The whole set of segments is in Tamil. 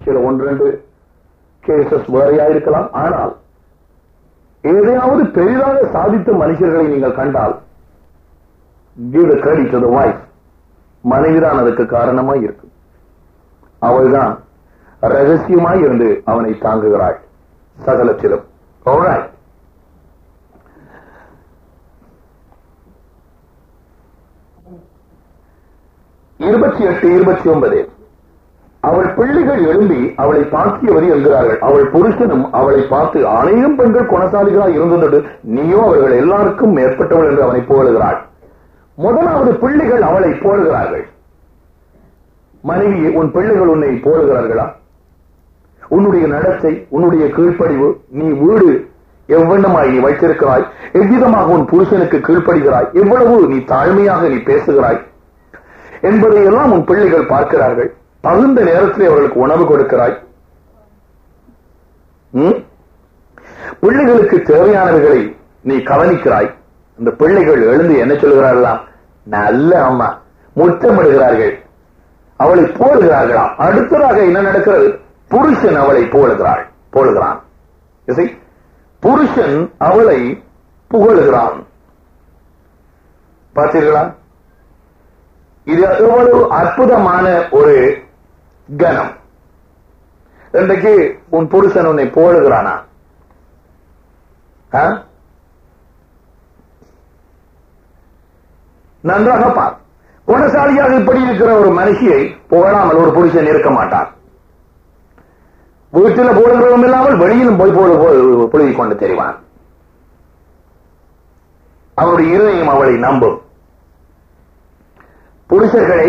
சில ஒன்று ரெண்டு கேசஸ் வேறையா இருக்கலாம் ஆனால் ஏதையாவது பெரிதாக சாதித்த மனுஷர்களை நீங்கள் கண்டால் give the credit to the wife மனைவிதான் அதுக்கு காரணமா இருக்கு அவள்தான் ரகசியமாய் இருந்து அவனை தாங்குகிறாள் சகலத்திலும் Alright. இருபத்தி எட்டு இருபத்தி ஒன்பது அவள் பிள்ளைகள் எழும்பி அவளை தாக்கியவரி என்கிறார்கள் அவள் புருஷனும் அவளை பார்த்து அநேகம் பெண்கள் குணசாலிகளாய் இருந்ததோடு நீயோ அவர்கள் எல்லாருக்கும் மேற்பட்டவள் என்று அவனை புகழுகிறாள் முதலாவது பிள்ளைகள் அவளை போடுகிறார்கள் மனைவி உன் பிள்ளைகள் உன்னை போடுகிறார்களா உன்னுடைய நடத்தை உன்னுடைய கீழ்ப்படிவு நீ வீடு எவ்வண்ணமாய் நீ வைத்திருக்கிறாய் எவ்விதமாக உன் புருஷனுக்கு கீழ்ப்படுகிறாய் எவ்வளவு நீ தாழ்மையாக நீ பேசுகிறாய் என்பதை எல்லாம் உன் பிள்ளைகள் பார்க்கிறார்கள் தகுந்த நேரத்தில் அவர்களுக்கு உணவு கொடுக்கிறாய் ம்? பிள்ளைகளுக்கு தேவையானவைகளை நீ கவனிக்கிறாய் இந்த பிள்ளைகள் எழுந்து என்ன சொல்கிறார்களாம் நல்ல அம்மா முத்தமிடுகிறார்கள் அவளை போடுகிறார்களாம் அடுத்ததாக என்ன நடக்கிறது புருஷன் அவளை போடுகிறாள் போடுகிறான் You see? புருஷன் அவளை புகழுகிறான் பார்த்தீர்களா இது எவ்வளவு அற்புதமான ஒரு கணம் இன்றைக்கு உன் புருஷன் உன்னை போடுகிறானா ஆ? நன்றாக பார் குணசாலியாக இப்படி இருக்கிற ஒரு மனுஷியை புகழாமல் ஒரு புருஷன் இருக்க மாட்டான் வீட்டில் போடுகிறவன் இல்லாமல் வெளியிலும் போய் போடு புழுகிக் கொண்டு தெரிவான் அவனுடைய இருதயம் அவளை நம்பும் புருஷர்களை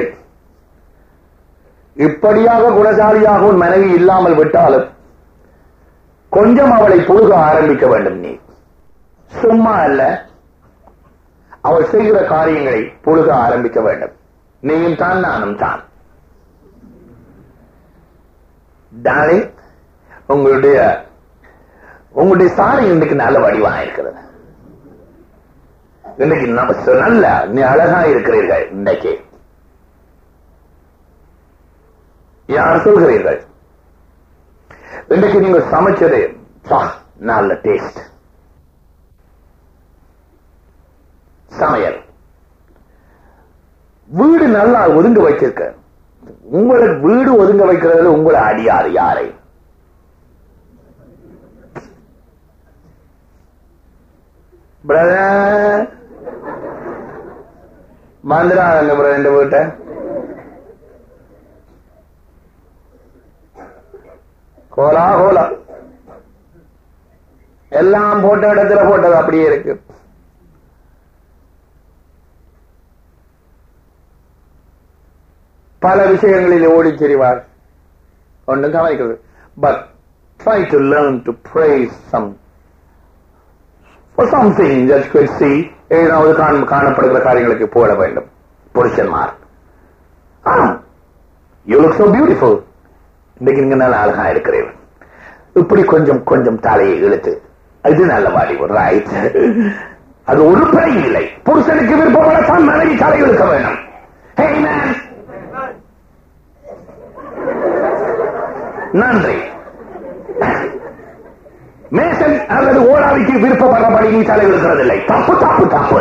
இப்படியாக குணசாலியாக உன் மனைவி இல்லாமல் விட்டாலும் கொஞ்சம் அவளை புழுக ஆரம்பிக்க வேண்டும் நீ சும்மா அல்ல அவள் செய்கிற காரியங்களை புழுக ஆரம்பிக்க வேண்டும் நீயும் தான் நானும் தான் டார்லிங் உங்களுடைய உங்களுடைய சாரி இன்றைக்கு நல்ல வடிவா இருக்கிறது இன்றைக்கு நம்ம நல்ல நீ அழகா இருக்கிறீர்கள் இன்றைக்கு யார் சொல்கிறீர்கள் இன்றைக்கு நீங்க சமைச்சது பா, நல்ல டேஸ்ட் சமையல் வீடு நல்லா ஒதுங்க வச்சிருக்க உங்களை வீடு ஒதுங்க வைக்கிறதுல உங்களை அடியாது யாரை பிரதர் வந்துடாங்க பிரதர் இந்த வீட்டை கோலா கோலா எல்லாம் போட்ட இடத்துல போட்டது அப்படியே இருக்கு பல விஷயங்களில் ஓடிச் செறிவார் ஒன்றும் கவனிக்கிறது but try to learn to praise some for something that you could see ஏதாவது காண- காணப்படுகிற காரியங்களுக்கு போட வேண்டும் புருஷன்மார் யூ லுக் so beautiful இன்னைக்கு நீங்க நல்ல அழகா இருக்கிறீர்கள் இப்படி கொஞ்சம் கொஞ்சம் தலையை இழுத்து இது நல்ல வாடிவு ரைட் அது ஒரு பிழை இல்லை புருஷனுக்கு விருப்பப்பட தான் மனைவி தலை இழுக்க வேணும் Hey man, நன்றி மேசன் அல்லது ஓடாவிக்கு விருப்பப்படுறபடி நீ தலை இருக்கிறதில்லை தப்பு தப்பு தப்பு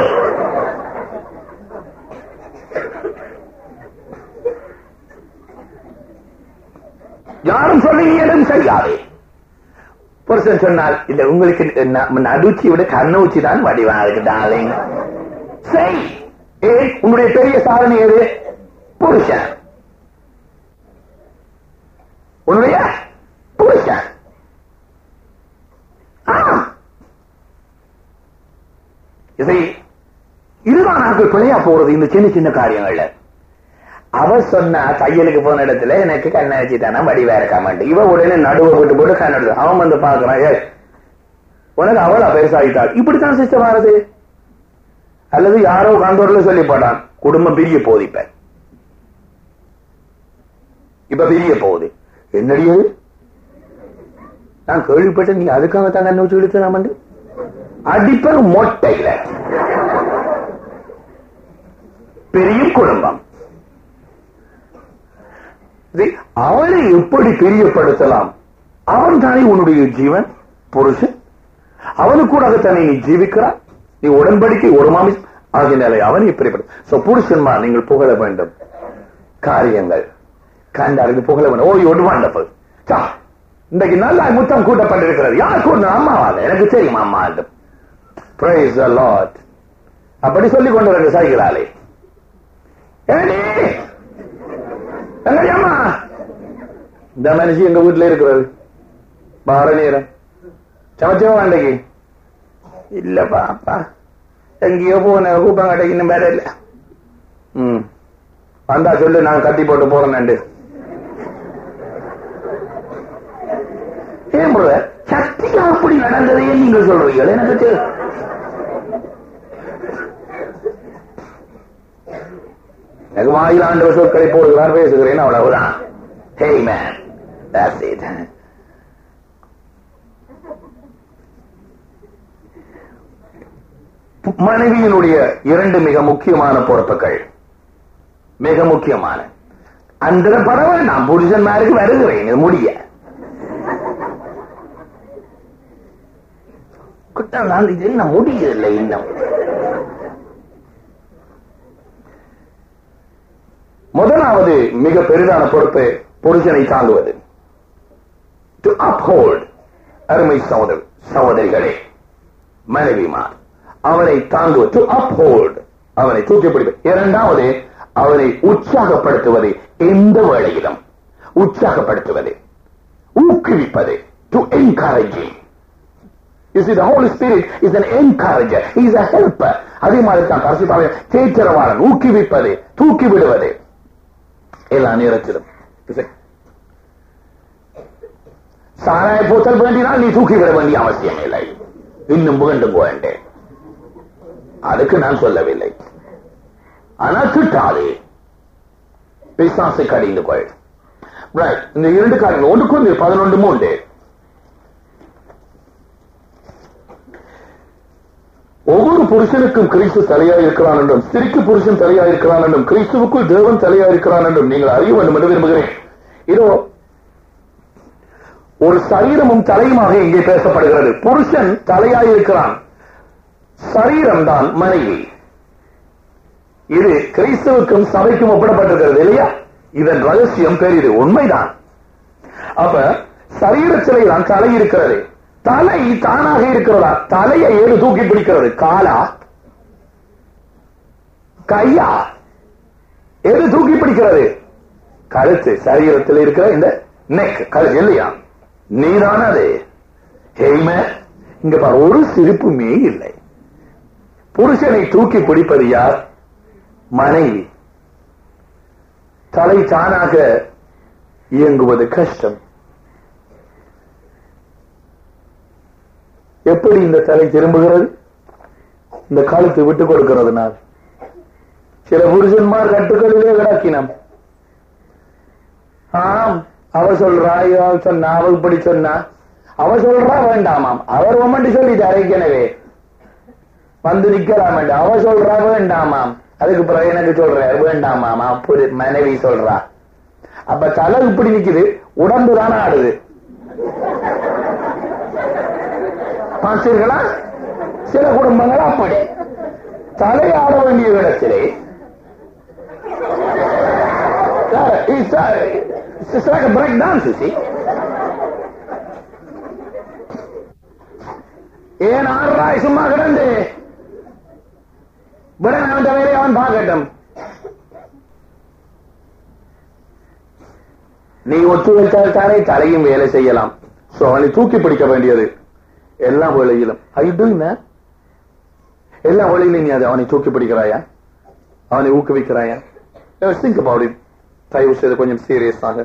யாரும் சொல்லுங்க சரியாது புருஷன் சொன்னால் இந்த உங்களுக்கு ந- நடுச்சி விட கண்ணூச்சி தான் வடிவா இருக்கு டார்லிங் சரி ஏ உன்னுடைய பெரிய சாதனை எது புருஷன் உன்னுடைய புருஷன் ஆ. இதை இதுதான் நாங்கள் பிழையா போறது இந்த சின்ன சின்ன காரியங்கள்ல அவ சொன்னா தையலுக்கு போன இடத்துல எனக்கு கண்ணை வச்சுட்டானா வடிவா இருக்க மாட்டேன் இவ உடனே நடுவை போட்டு போட்டு கண்ண எடுத்து அவன் வந்து பாக்குறான் ஏய் உனக்கு அவளா பெருசாகிட்டாள் இப்படித்தான் சிஸ்டம் ஆறுது அல்லது யாரோ காந்தூர்ல சொல்லி போட்டான் குடும்பம் பிரிய போகுது இப்ப இப்ப பிரிய போகுது என்னடி அது நான் கேள்விப்பட்டேன் நீ அதுக்காக தான் கண்ணை வச்சு இழுத்து அடிப்பர் மொட்டையில பெரிய குடும்பம் See, அவனை எப்படி பிரியப்படுத்தலாம் அவன் தானே உன்னுடைய ஜீவன் புருஷன் அவனுக்கூடாக தானே நீ ஜீவிக்கிறாய் நீ உடன்படிக்கை ஒரு மாமி ஆகினாலே அவனை பிரியப்படு சோ புருஷன்மா நீங்கள் புகழ வேண்டும் காரியங்கள் கண்டாருக்கு புகழ வேண்டும் ஓ யூ வண்டர்ஃபுல் சா இன்றைக்கு நல்லா முத்தம் கூட்டப்பட்டிருக்கிறது யார் கூட அம்மாவால எனக்கு தெரியும் அம்மா பிரைஸ் த லார்ட் அப்படி சொல்லிக் கொண்டு ரெண்டு சாய்கிறாளே ஏடி எங்கடி அம்மா இந்த மனுஷி எங்க வீட்டுல இருக்கிறது பார நேரம் சமைச்சவன் அன்றைக்கு இல்ல பாப்பா எங்கேயோ போன கூப்பம் கடைக்கு இன்னும் வேற இல்ல ம் வந்தா சொல்லு நான் கட்டி போட்டு போறேன் ஏன் பிரதர் சக்தியா அப்படி நடந்ததே நீங்க சொல்றீங்க எனக்கு தெரி- எனக்கு வாயில் ஆண்டவர் சொற்களை போடுகிறார் பேசுகிறேன் அவ்வளவுதான் ஹே மேன் that's it மனைவியினுடைய இரண்டு மிக முக்கியமான பொறுப்புகள் மிக முக்கியமான அந்த பரவாயில்ல நான் புருஷன்மாருக்கு வருகிறேன் இது முடிய குற்றம் நான் இது இன்னும் முடியவில்லை இன்னும் முதலாவது மிக பெரிதான பொறுப்பு புருஷனை தாங்குவது டு uphold அருமை சகோதர சகோதரிகளே மனைவிமார் அவனை தாங்குவது டு uphold அவனை தூக்கி பிடிப்பது இரண்டாவது அவனை உற்சாகப்படுத்துவது எந்த வேளையிலும் உற்சாகப்படுத்துவது ஊக்குவிப்பது to encouraging You see, the Holy Spirit is an encourager. He is a helper. அதே மாதிரி தான் பரிசுத்தாவிய தேற்றரவாளன் ஊக்குவிப்பது தூக்கி விடுவது எல்லா நேரத்திலும் You see? சாராய போத்தல் வேண்டினால் நீ தூக்கி விட வேண்டிய அவசியம் இல்லை இன்னும் புகண்டு போவேண்டேன் அதுக்கு நான் சொல்லவில்லை ஆனால் திட்டாதே பிசாசை கடிந்து கொள் Right. இந்த இரண்டு காரியங்கள் ஒன்றுக்கு ஒன்று பதினொன்று மூன்று ஒவ்வொரு புருஷனுக்கும் கிறிஸ்து தலையா இருக்கிறான் என்றும் ஸ்திரிக்கு புருஷன் தலையா இருக்கிறான் என்றும் கிறிஸ்துவுக்குள் தேவன் தலையா இருக்கிறான் என்றும் நீங்கள் அறிய வேண்டும் என்று விரும்புகிறேன் இதோ ஒரு சரீரமும் தலையுமாக இங்கே பேசப்படுகிறது புருஷன் தலையாய் இருக்கிறான் சரீரம் தான் மனைவி இது கிறிஸ்துவுக்கும் சபைக்கும் ஒப்பிடப்பட்டிருக்கிறது இல்லையா இதன் ரகசியம் பெரியது உண்மைதான் அப்ப சரீரத்திலே தான் தலை இருக்கிறது தலை தானாக இருக்கிறதா தலையை ஏது தூக்கி பிடிக்கிறது காலா கையா எது தூக்கி பிடிக்கிறது கழுத்து சரீரத்தில் இருக்கிற இந்த நெக் கழுத்து இல்லையா நீதான அது ஹெய்ம இங்க பாரு ஒரு சிரிப்புமே இல்லை புருஷனை தூக்கி பிடிப்பது யார் மனைவி தலை தானாக இயங்குவது கஷ்டம் எப்படி இந்த தலை திரும்புகிறது இந்த காலத்தை விட்டுக் கொடுக்கிறதுனால் சில புருஷன்மார் கட்டுக்களிலே கிடக்கினம் ஆம் அவ சொல்றா இவ சொன்னா அவள் இப்படி சொன்னா அவ சொல்றா வேண்டாமாம் அவர் ஒம்மண்டி சொல்லிட்டு அரைக்கனவே வந்து நிக்கலாம் அவ சொல்றா வேண்டாமாம் அதுக்கு பிறகு எனக்கு சொல்ற வேண்டாமாம் அப்படி மனைவி சொல்றா அப்ப தலை இப்படி நிக்குது உடம்பு தானே ஆடுது பார்த்தீர்களா சில குடும்பங்கள் அப்படி தலையாட வேண்டிய இடத்திலே It's, uh, it's like a break dance, you see. ஏன் ஆடுறாய் சும்மா கிடந்து விட அவன் வேலையை அவன் பார்க்கட்டும் நீ ஒத்துழைத்தால் தானே தலையும் வேலை செய்யலாம் சோ அவனை தூக்கி பிடிக்க வேண்டியது எல்லா வேலையிலும் ஐ டூயிங் எல்லா வேலையிலும் நீ அதை அவனை தூக்கி பிடிக்கிறாயா அவனை ஊக்குவிக்கிறாயா திங்க் அபவுட் இட் தயவு செய்து கொஞ்சம் சீரியஸாக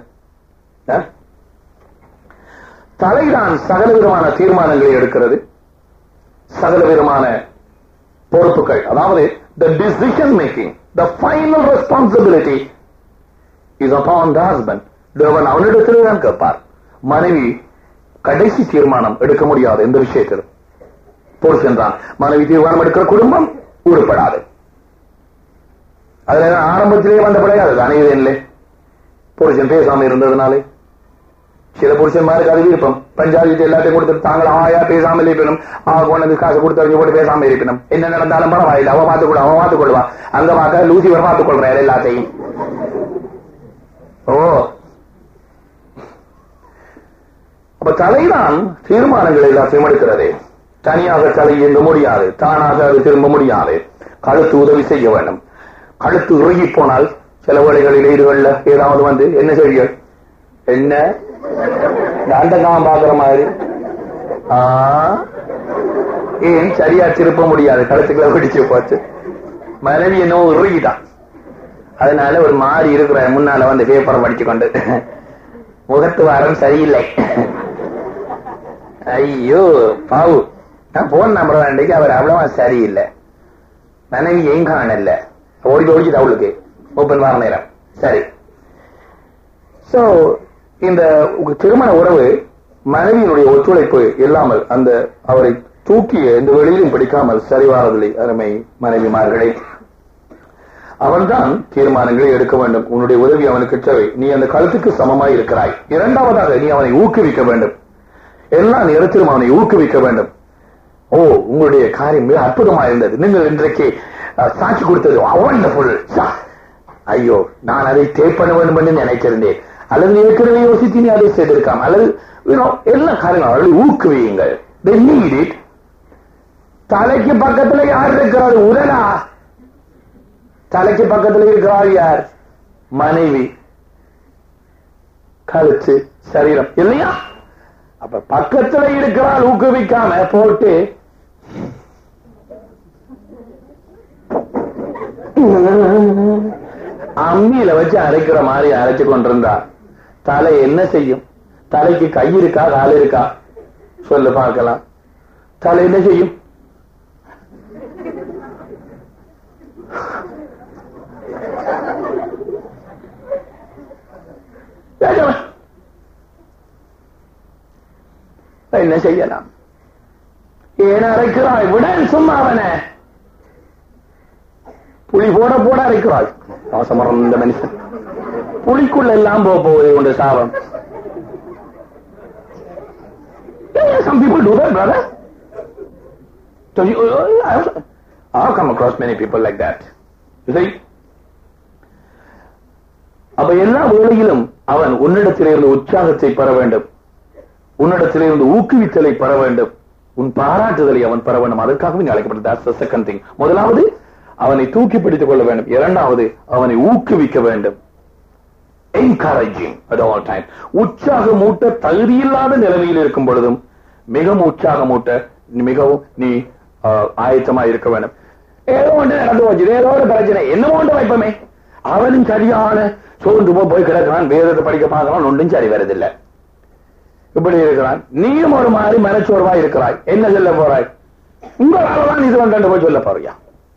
தலைதான் சகல விதமான தீர்மானங்களை எடுக்கிறது சகல விதமான பொறுப்புகள் அதாவது the decision making the final responsibility is upon the husband தேவன் அவனிடத்திலே தான் கேட்பார் மனைவி கடைசி தீர்மானம் எடுக்க முடியாது எந்த விஷயத்தில் புருஷன் தான் மனைவி தீர்மானம் எடுக்கிற குடும்பம் உருப்படாது அதுல ஆரம்பத்திலேயே வந்த பிறகு அது அனைவரே இல்லை புருஷன் பேசாம இருந்ததுனாலே சில புருஷன்மாருக்கு அது விருப்பம் பஞ்சாயத்து எல்லாத்தையும் கொடுத்துட்டு தாங்கள் ஆயா பேசாமல் இருப்பினும் ஆ கொண்டது காசு கொடுத்து போட்டு பேசாம இருப்பினும் என்ன நடந்தாலும் பரவாயில்லை அவ பார்த்துக் கொள்ள அவன் பார்த்துக் கொள்வா அங்க பார்க்க லூசிபர் பார்த்துக் கொள்றாரு எல்லாத்தையும் ஓ அப்ப தலைதான் தீர்மானங்களை எல்லாத்தையும் எடுக்கிறது தனியாக தலை இயங்க முடியாது தானாக அது திரும்ப முடியாது கழுத்து உதவி செய்ய வேண்டும் கழுத்து இறுகி போனால் சில வேளைகளில் ஈடுகள்ல ஏதாவது வந்து என்ன செய்ய என்ன நாண்டகாம் பாக்குற மாதிரி ஆ, ஏன் சரியா திருப்ப முடியாது கழுத்துக்களை பிடிச்சு போச்சு மனைவி என்னவோ இறுகிதான் அதனால ஒரு மாதிரி இருக்கிற முன்னால வந்து பேப்பரை படிச்சு கொண்டு முகத்து வாரம் சரியில்லை ஐயோ பாவு நான் போன் நம்பர் வேண்டிக்கு அவர் அவ்வளவா சரியில்லை மனைவி ஏன் காணல ஓடி ஓடிக்குது அவளுக்கு ஓப்பன் வார நேரம் சரி சோ இந்த உங்க திருமண உறவு மனைவியினுடைய ஒத்துழைப்பு இல்லாமல் அந்த அவரை தூக்கிய இந்த வெளியிலும் பிடிக்காமல் சரிவாரதில்லை அருமை மனைவிமார்களே அவன்தான் தீர்மானங்களை எடுக்க வேண்டும் உன்னுடைய உதவி அவனுக்கு தேவை நீ அந்த கழுத்துக்கு சமமாய் இருக்கிறாய் இரண்டாவதாக நீ அவனை ஊக்குவிக்க வேண்டும் எல்லா நேரத்திலும் அவனை ஊக்குவிக்க வேண்டும் ஓ உங்களுடைய காரியம் மிக அற்புதமா இருந்தது நீங்கள் இன்றைக்கு அஹ், சாட்சி கொடுத்தது வண்டர்ஃபுல் ஐயோ நான் அதை டேப் பண்ண வேண்டும் என்று நினைச்சிருந்தேன் அல்லது நீ ஏற்கனவே யோசித்து நீ அதை செய்திருக்காம் அல்லது you know, எல்லா காரியங்களும் அவர்களை ஊக்குவியுங்கள் they need it தலைக்கு பக்கத்துல யார் இருக்கிறார் உடலா தலைக்கு பக்கத்துல இருக்கிறார் யார் மனைவி கழுத்து சரீரம் இல்லையா அப்ப பக்கத்துல இருக்கிறாள் ஊக்குவிக்காம போட்டு அம்மியில வச்சு அரைக்கிற மாதிரி அரைச்சு கொண்டிருந்தா தலை என்ன செய்யும் தலைக்கு கை இருக்கா கால் இருக்கா சொல்லு பார்க்கலாம் தலை என்ன செய்யும் வேண்டாம். என்ன செய்யலாம் ஏன் அரைக்கிறாய் விட சும்மா அவன புலி போட போட அரைக்கிறாள் மோசமரம் இந்த மனுஷன் புலிக்குள்ள எல்லாம் போக போகுது உண்டு சாபம் Yeah, some people do that, brother. So you, I've, I've come across many people like that. You see? அப்ப எல்லா வேளையிலும் அவன் உன்னிடத்திலிருந்து உற்சாகத்தை பெற வேண்டும் உன்னிடத்திலிருந்து ஊக்குவித்தலை பெற வேண்டும் உன் பாராட்டுதலை அவன் பெற வேண்டும் அதற்காகவே நீ அழைக்கப்பட்ட செகண்ட் திங் முதலாவது அவனை தூக்கி பிடித்துக் கொள்ள வேண்டும் இரண்டாவது அவனை ஊக்குவிக்க வேண்டும் என்கரேஜிங் அட் ஆல் டைம் உற்சாகமூட்ட தகுதியில்லாத நிலைமையில் இருக்கும் பொழுதும் மிகவும் உற்சாகமூட்ட நீ மிகவும் நீ ஆஹ், ஆயத்தமா இருக்க வேண்டும் ஏதோ ஒன்று நடந்து போச்சு ஏதோ ஒரு பிரச்சனை என்ன ஒன்று வைப்பமே அவனும் சரியான சோர்ந்து போய் போய் கிடக்கிறான் வேதத்தை படிக்க பார்க்கலாம் ஒன்றும் சரி வருதில்லை இப்படி இருக்கிறான் நீயும் ஒரு மாதிரி மனச்சோர்வா இருக்கிறாய் என்ன சொல்ல போறாய் உங்களால தான் இது வந்து போய் சொல்ல போறியா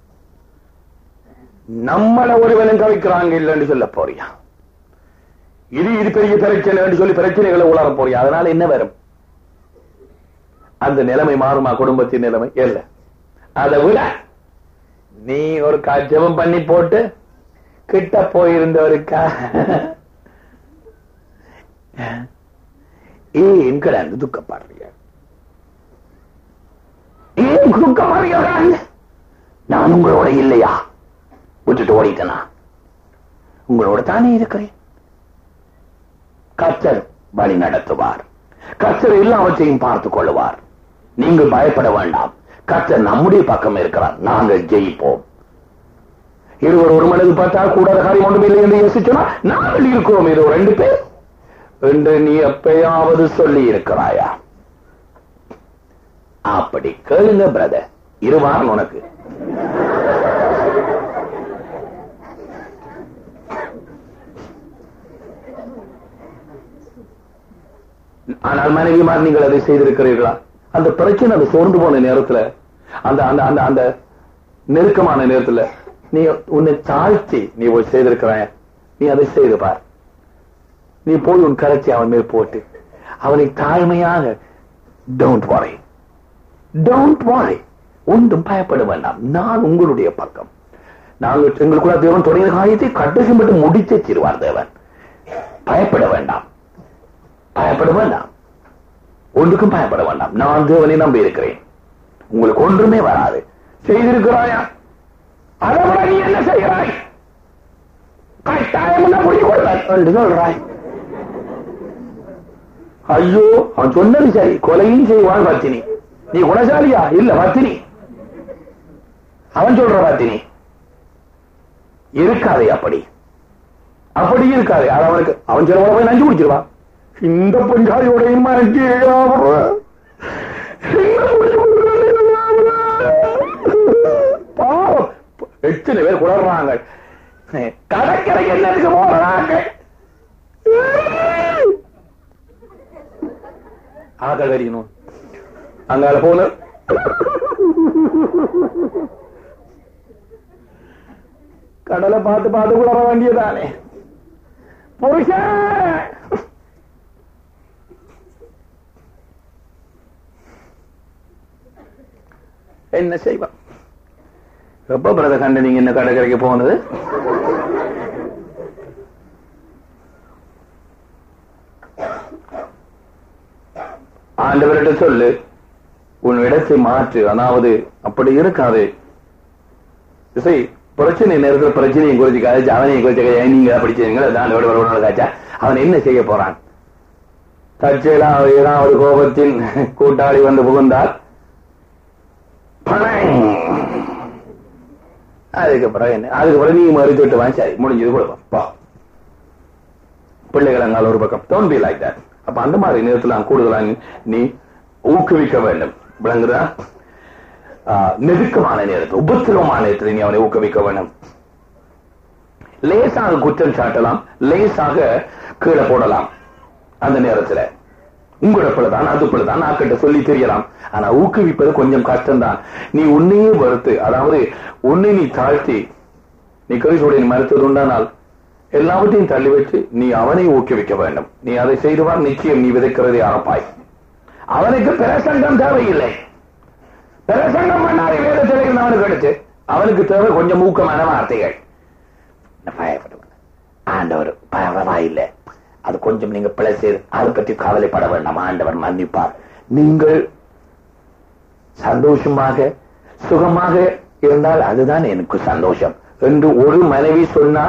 நம்மள ஒருவனும் கவிக்கிறாங்க இல்லைன்னு சொல்ல போறியா இது இது பெரிய பிரச்சனை சொல்லி பிரச்சனைகளை உலர போறியா அதனால என்ன வரும் அந்த நிலைமை மாறுமா குடும்பத்தின் நிலைமை இல்ல அதை விட நீ ஒரு ஜெபம் பண்ணி போட்டு கிட்ட போயிருந்தவருக்கா ஏன் கிடந்து துக்கப்படுறீங்க ஏன் துக்கப்படுறீங்க நான் உங்களோட இல்லையா விட்டுட்டு ஓடிட்டனா உங்களோட தானே இருக்கிறேன் கர்த்தர் வழி நடத்துவார் கர்த்தர் எல்லாவற்றையும் பார்த்துக் கொள்வார் நீங்கள் பயப்பட வேண்டாம் கர்த்தர் நம்முடைய பக்கம் இருக்கிறார் நாங்கள் ஜெயிப்போம் இருவர் ஒரு மனது பார்த்தால் கூடாத காரியம் ஒன்றும் இல்லை என்று யோசிச்சோம்னா நாங்கள் இருக்கிறோம் இதோ ரெண்டு பேர் என்று நீ எப்பயாவது சொல்லி இருக்கிறாயா அப்படி கேளுங்க பிரதர் இருவாரம் உனக்கு ஆனால் மனைவிமார் நீங்கள் அதை செய்திருக்கிறீர்களா அந்த பிரச்சனை அது சோர்ந்து போன நேரத்துல அந்த அந்த அந்த அந்த நெருக்கமான நேரத்துல நீ உன்னை தாழ்த்தி நீ போய் செய்திருக்கிறாய் நீ அதை செய்து பார் நீ போய் உன் கரைச்சி அவன் மேல் போட்டு அவனை தாழ்மையாக டோன்ட் வாரி டோன்ட் வாரி ஒன்றும் பயப்பட வேண்டாம் நான் உங்களுடைய பக்கம் நாங்கள் எங்களுக்குள்ள தேவன் தொடங்கிய காரியத்தை கடைசி மட்டும் முடிச்சே தருவார் தேவன் பயப்பட வேண்டாம் பயப்பட வேண்டாம் ஒன்றுக்கும் பயப்பட வேண்டாம் நான் தேவனை நம்பி இருக்கிறேன் உங்களுக்கு ஒன்றுமே வராது செய்திருக்கிறாயா அதை விட நீ என்ன செய்கிறாய் கட்டாயம் முடிவு கொள்வார் என்று சொல்றாய் ஐயோ அவன் சொன்னது சரி கொலையும் செய்வான் பத்தினி நீ குணசாலியா இல்ல பத்தினி அவன் சொல்ற பத்தினி இருக்காதே அப்படி அப்படி இருக்காது அது அவனுக்கு அவன் சில போய் நஞ்சு குடிச்சிருவான் இந்த பஞ்சாதியோடையும் மறைஞ்சு பாவம் எத்தனை பேர் குளர்றாங்க கடற்கரை என்னதுக்கு போறாங்க ஆக்கள் கறியணும் அங்கால போன கடலை பார்த்து பார்த்து குளற வேண்டியதானே புருஷன் என்ன செய்வான் எப்ப பிரத கண்டு நீங்க என்ன கடற்கரைக்கு போனது ஆண்டவர்கிட்ட சொல்லு உன் இடத்தை மாற்று அதாவது அப்படி இருக்காது இசை பிரச்சனை நேரத்தில் பிரச்சனையை குறிச்சு காய்ச்சி அவனையை குறிச்சு நீங்க படிச்சீங்க அதான் விட விட காய்ச்சா அவன் என்ன செய்ய போறான் தற்செயலா ஏதாவது கோபத்தின் கூட்டாளி வந்து புகுந்தால் பணம் அதுக்கு பிறகு என்ன அதுக்கு பிறகு நீ மறுத்து விட்டு வாங்க சரி முடிஞ்சது கொடுப்போம் பா பிள்ளைகள் அங்கால ஒரு பக்கம் டோன் பி லைக் தட் அப்ப அந்த மாதிரி நேரத்தில் நான் கூடுதலா நீ ஊக்குவிக்க வேண்டும் விளங்குதா நெருக்கமான நேரத்தில் உபத்திரவமான நேரத்தில் நீ அவனை ஊக்குவிக்க வேண்டும் லேசாக குற்றம் சாட்டலாம் லேசாக கீழே போடலாம் அந்த நேரத்தில் உங்களோட பிள்ளைதான் அது பிள்ளைதான் நாக்கிட்ட சொல்லி தெரியலாம் ஆனா ஊக்குவிப்பது கொஞ்சம் கஷ்டம்தான் நீ உன்னையே வறுத்து அதாவது உன்னை நீ தாழ்த்தி நீ கரிசோடைய மறுத்தது உண்டானால் எல்லாவற்றையும் தள்ளி வச்சு நீ அவனை ஊக்குவிக்க வேண்டும் நீ அதை செய்துவார் நிச்சயம் நீ விதைக்கிறதை அறப்பாய் அவனுக்கு பிரசங்கம் தேவையில்லை பிரசங்கம் பண்ணாத வேதத்தில் அவனுக்கு எடுத்து அவனுக்கு தேவை கொஞ்சம் ஊக்கமான வார்த்தைகள் பயப்படுவேன் ஆண்டவர் பரவாயில்லை அது கொஞ்சம் நீங்க பிழை செய்து அதை பற்றி கவலைப்பட வேண்டாம் ஆண்டவர் மன்னிப்பார் நீங்கள் சந்தோஷமாக சுகமாக இருந்தால் அதுதான் எனக்கு சந்தோஷம் என்று ஒரு மனைவி சொன்னா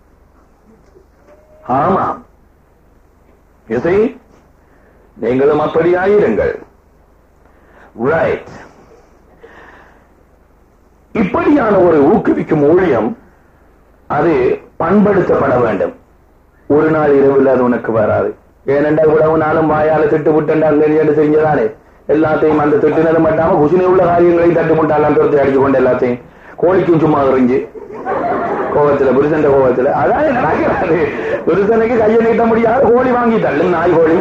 ஆமாம் இசை நீங்களும் அப்படியாயிருங்கள் ரைட் இப்படியான ஒரு ஊக்குவிக்கும் ஊழியம் அது பண்படுத்தப்பட வேண்டும் ஒரு நாள் இரவில் அது உனக்கு வராது ஏனெண்டா இவ்வளவு நாளும் வாயால திட்டு விட்டா நெறியண்டு செஞ்சதானே எல்லாத்தையும் அந்த திட்டுனது மட்டாம குசினை உள்ள காரியங்களையும் தட்டு முட்டாலாம் துரத்தி அடிச்சு கொண்டு எல்லாத்தையும் கோழிக்கும் சும்மா எறிஞ்சு கோபத்துல புருஷன் கோபத்துல அதான் நடக்கிறாரு புருஷனுக்கு கையை நீட்ட முடியாது கோழி வாங்கி தள்ளும் நாய் கோழி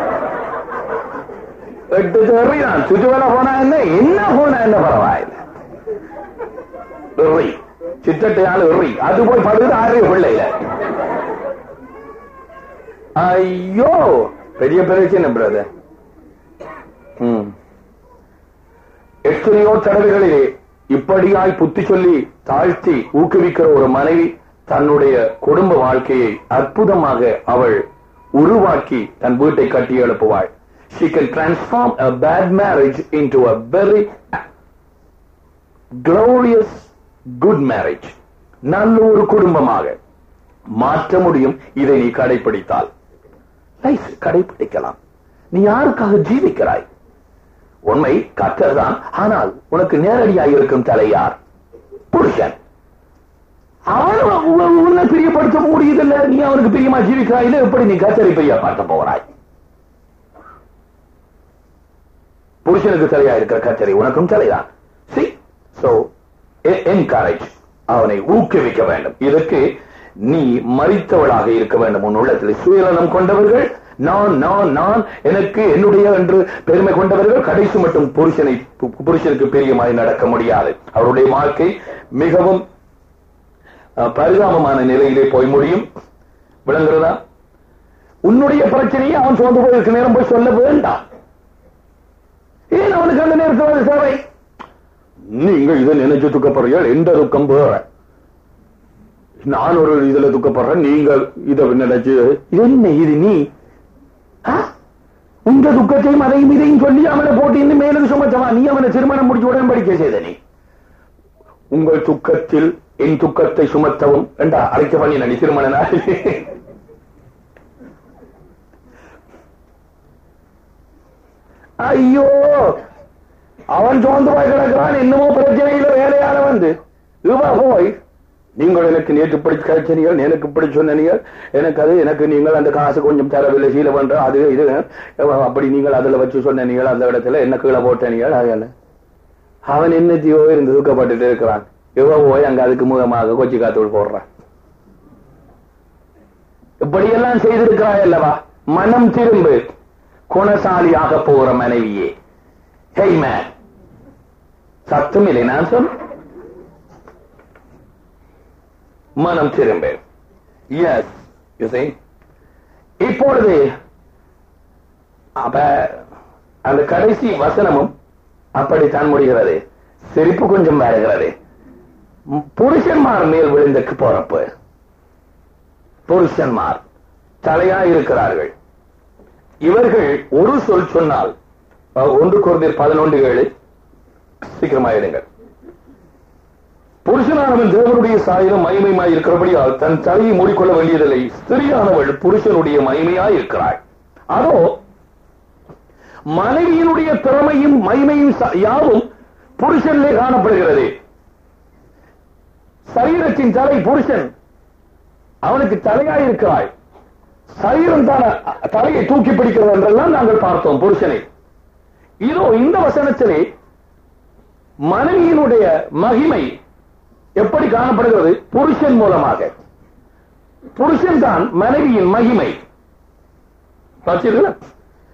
எட்டு தெரியும் சுற்றுவேல போனா என்ன என்ன போனா என்ன பரவாயில்ல எறி சித்தட்டையால் எறி அது போய் படுது ஆறு பிள்ளையில ஐயோ பெரிய பிரச்சனை பிரதர் எத்தனையோ தடவைகளிலே இப்படியாய் புத்தி சொல்லி தாழ்த்தி ஊக்குவிக்கிற ஒரு மனைவி தன்னுடைய குடும்ப வாழ்க்கையை அற்புதமாக அவள் உருவாக்கி தன் வீட்டை கட்டி எழுப்புவாள் she can transform a bad marriage into a very glorious good marriage நல்ல ஒரு குடும்பமாக மாற்ற முடியும் இதை நீ கடைபிடித்தால் லைஃப் கடைபிடிக்கலாம் நீ யாருக்காக ஜீவிக்கிறாய் உண்மை கத்தர் தான் ஆனால் உனக்கு நேரடியாக இருக்கும் தலை யார் புருஷன் அவன் உன்னை பிரியப்படுத்த முடியுதில்ல நீ அவனுக்கு பிரியமா ஜீவிக்கிறாய் இல்லை எப்படி நீ கத்தரை பிரிய பார்க்க போகிறாய் புருஷனுக்கு தலையா இருக்கிற கத்தரை உனக்கும் தலைதான் சி சோ என்கரேஜ் அவனை ஊக்குவிக்க வேண்டும் இதற்கு நீ மறித்தவளாக இருக்க வேண்டும் உன் உள்ளத்தில் சுயநலம் கொண்டவர்கள் நான் நான் நான் எனக்கு என்னுடைய என்று பெருமை கொண்டவர்கள் கடைசி மட்டும் புருஷனை புருஷனுக்கு பெரியமாய் நடக்க முடியாது அவருடைய வாழ்க்கை மிகவும் பரிதாபமான நிலையிலே போய் முடியும் விளங்குறதா உன்னுடைய பிரச்சனையை அவன் சோர்ந்து போயிருக்க நேரம் போய் சொல்ல வேண்டாம் ஏன் அவனுக்கு அந்த நேரத்தில் சேவை நீங்க இதை நினைச்சு துக்கப்படுறீர்கள் எந்த துக்கம் போற நான் ஒரு இதுல துக்கப்படுறேன் நீங்க இதை நினைச்சு இது என்ன இது நீ ஆ? உங்க துக்கத்தையும் அதையும் இதையும் சொல்லி அவனை போட்டு இன்னும் மேலும் சுமத்தவா நீ அவனை திருமணம் முடிச்சு உடன்படிக்கை செய்த நீ உங்கள் துக்கத்தில் என் துக்கத்தை சுமத்தவும் என்றா அழைக்க பண்ணி நடி திருமண நாள் ஐயோ அவன் சோர்ந்து போய் கிடக்கிறான் என்னமோ பிரச்சனையில வேலையால வந்து இவ போய் நீங்கள் எனக்கு நேற்று இப்படி கிடைச்சனீர்கள் எனக்கு இப்படி சொன்னீர்கள் எனக்கு அது எனக்கு நீங்கள் அந்த காசு கொஞ்சம் தரவில்லை சீல பண்ற அது இது அப்படி நீங்கள் அதுல வச்சு சொன்னீங்கள் அந்த இடத்துல என்ன கீழே போட்டனீர்கள் அதனால அவன் என்ன ஜீவோ இருந்து துக்கப்பட்டுட்டு இருக்கிறான் இவ போய் அங்க அதுக்கு முகமாக கொச்சி காத்தூள் போடுறான் இப்படியெல்லாம் செய்திருக்கிறாய் அல்லவா மனம் திரும்பு குணசாலியாக போற மனைவியே ஹெய் மேன் சத்தம் இல்லை நான் சொல் மனம் திரும்பு எஸ் யூ see இப்பொழுது அப்ப அந்த கடைசி வசனமும் அப்படித்தான் முடிகிறது சிரிப்பு கொஞ்சம் வருகிறது ம், புருஷன்மார் மேல் விழுந்த போறப்பு புருஷன்மார் தலையா இருக்கிறார்கள் இவர்கள் ஒரு சொல் சொன்னால் அஹ், ஒன்று குறைந்தர் பதினொன்று ஏழு சீக்கிரமாயிடுங்கள் புருஷனானவன் தேவனுடைய சாயலும் மகிமையுமாய் இருக்கிறபடியால் தன் தலையை மூடிக்கொள்ள வேண்டியதில்லை ஸ்திரியானவள் புருஷனுடைய மகிமையாய் இருக்கிறாள் அதோ மனைவியினுடைய திறமையும் மகிமையும் ச- யாவும் புருஷனிலே காணப்படுகிறது சரீரத்தின் தலை புருஷன் அவனுக்கு தலையாய் இருக்கிறாள் சரீரம் தான தலையை தூக்கி பிடிக்கிறது என்றெல்லாம் நாங்கள் பார்த்தோம் புருஷனை இதோ இந்த வசனத்திலே மனைவியினுடைய மகிமை எப்படி காணப்படுகிறது புருஷன் மூலமாக புருஷன் தான் மனைவியின் மகிமை பார்த்தீர்களா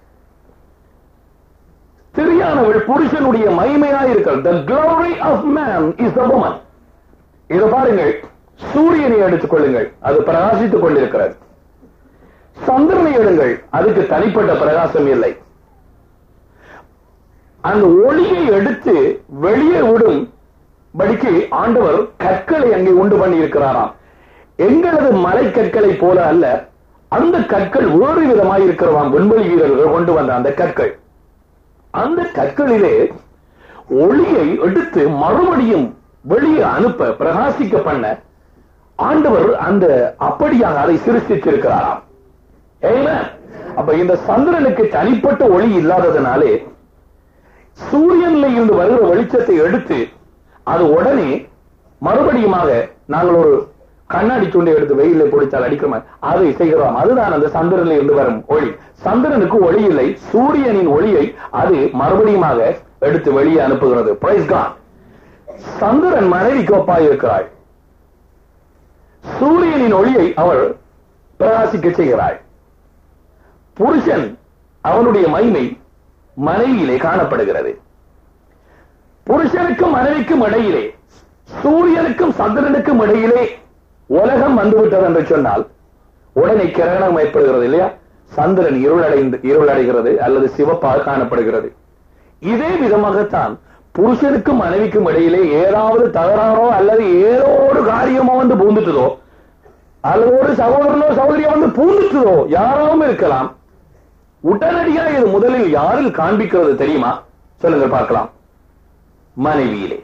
ஸ்திரியானவள் புருஷனுடைய மகிமையாய் இருக்கிறது the glory of man is the woman இத பாருங்கள் சூரியனை எடுத்துக் கொள்ளுங்கள் அது பிரகாசித்துக் கொண்டிருக்கிறது சந்திரனை எடுங்கள் அதுக்கு தனிப்பட்ட பிரகாசம் இல்லை அந்த ஒளியை எடுத்து வெளியே விடும் படிக்கு ஆண்டவர் கற்களை அங்கே உண்டு பண்ணி இருக்கிறாராம் எங்களது மலை கற்களை போல அல்ல அந்த கற்கள் வேறு விதமாய் இருக்கிறதாம் விண்வெளி வீரர்கள் கொண்டு வந்த அந்த கற்கள் அந்த கற்களிலே ஒளியை எடுத்து மறுபடியும் வெளியே அனுப்ப பிரகாசிக்க பண்ண ஆண்டவர் அந்த அப்படியாக அதை சிருஷ்டித்திருக்கிறாராம் Amen. அப்ப இந்த சந்திரனுக்கு தனிப்பட்ட ஒளி இல்லாததுனாலே சூரியன்ல இருந்து வருகிற வெளிச்சத்தை எடுத்து அது உடனே மறுபடியுமாக நாங்கள் ஒரு கண்ணாடி துண்டை எடுத்து வெயில பிடித்தால் அடிக்கிற மாதிரி அதை செய்கிறோம் அதுதான் அந்த சந்திரனில் இருந்து வரும் ஒளி சந்திரனுக்கு ஒளி இல்லை சூரியனின் ஒளியை அது மறுபடியுமாக எடுத்து வெளியே அனுப்புகிறது பிரைஸ் கான் சந்திரன் மனைவிக்கு ஒப்பாய் இருக்கிறாள் சூரியனின் ஒளியை அவள் பிரகாசிக்க செய்கிறாள் புருஷன் அவனுடைய மகிமை மனைவியிலே காணப்படுகிறது புருஷனுக்கும் மனைவிக்கும் இடையிலே சூரியனுக்கும் சந்திரனுக்கும் இடையிலே உலகம் வந்துவிட்டது என்று சொன்னால் உடனே கிரகணம் ஏற்படுகிறது இல்லையா சந்திரன் இருளடைந்து இருளடைகிறது அல்லது சிவப்பாக காணப்படுகிறது இதே விதமாகத்தான் புருஷனுக்கும் மனைவிக்கும் இடையிலே ஏதாவது தகராறோ அல்லது ஏதோ ஒரு காரியமோ வந்து பூந்துட்டதோ அல்லது ஒரு சகோதரனோ சகோதரியோ வந்து பூந்துட்டதோ யாராவும் இருக்கலாம் உடனடியா இது முதலில் யாரில் காண்பிக்கிறது தெரியுமா சொல்லுங்க பார்க்கலாம் மனைவியிலே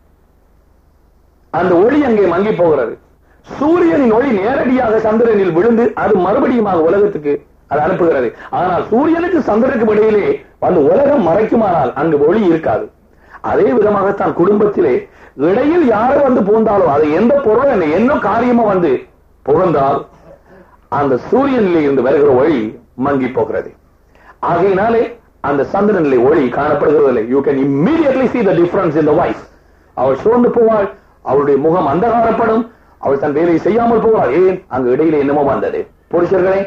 அந்த ஒளி அங்கே மங்கி போகிறது சூரியனின் ஒளி நேரடியாக சந்திரனில் விழுந்து அது மறுபடியுமாக உலகத்துக்கு அது அனுப்புகிறது ஆனால் சூரியனுக்கு சந்திரனுக்கு இடையிலே வந்து உலகம் மறைக்குமானால் அங்கு ஒளி இருக்காது அதே விதமாகத்தான் குடும்பத்திலே இடையில் யாரை வந்து பூந்தாலும் அது எந்த பொருள் என்ன என்ன காரியமா வந்து புகழ்ந்தால் அந்த சூரியனிலே இருந்து வருகிற ஒளி மங்கி போகிறது ஆகையினாலே அந்த சந்திரனிலே ஒளி காணப்படுகிறதில்லை you can immediately see the difference in the wife அவள் சோர்ந்து போவாள் அவளுடைய முகம் அந்தகாரப்படும் அவள் தன் வேலையை செய்யாமல் போவாள் ஏன் அங்கு இடையிலே என்னமோ வந்தது புருஷர்களே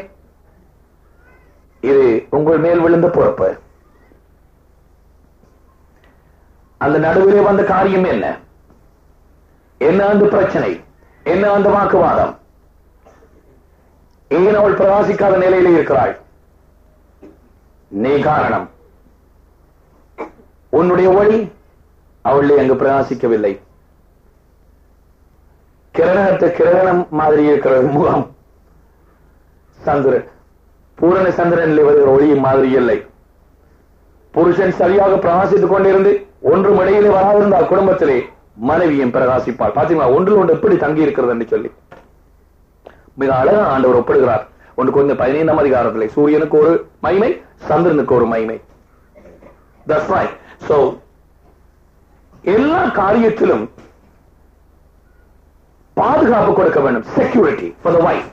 இது உங்கள் மேல் விழுந்த பொறுப்பு அந்த நடுவிலே வந்த காரியம் என்ன என்ன அந்த பிரச்சனை என்ன அந்த வாக்குவாதம் ஏன் அவள் பிரகாசிக்காத நிலையிலே இருக்கிறாள் நீ காரணம் உன்னுடைய ஒளி அவளை அங்கு பிரகாசிக்கவில்லை கிரகணத்தை கிரகணம் மாதிரி இருக்கிற முகம் சந்திரன் பூரண சந்திரனில் வருகிற ஒளி மாதிரி இல்லை புருஷன் சரியாக பிரகாசித்துக் கொண்டிருந்து ஒன்றும் இடையிலே வராதிருந்தால் குடும்பத்திலே மனைவியும் பிரகாசிப்பாள் பாத்தீங்களா ஒன்றில் ஒன்று எப்படி தங்கி இருக்கிறது என்று சொல்லி மிக அழகா ஆண்டவர் ஒப்பிடுகிறார் ஒன்று கொஞ்சம் பதினைந்தாம் அதிகாரத்திலே சூரியனுக்கு ஒரு மகிமை சந்திரனுக்கு ஒரு மகிமை That's right. So, எல்லா காரியத்திலும் பாதுகாப்பு கொடுக்க வேண்டும் செக்யூரிட்டி ஃபார் த வைஃப்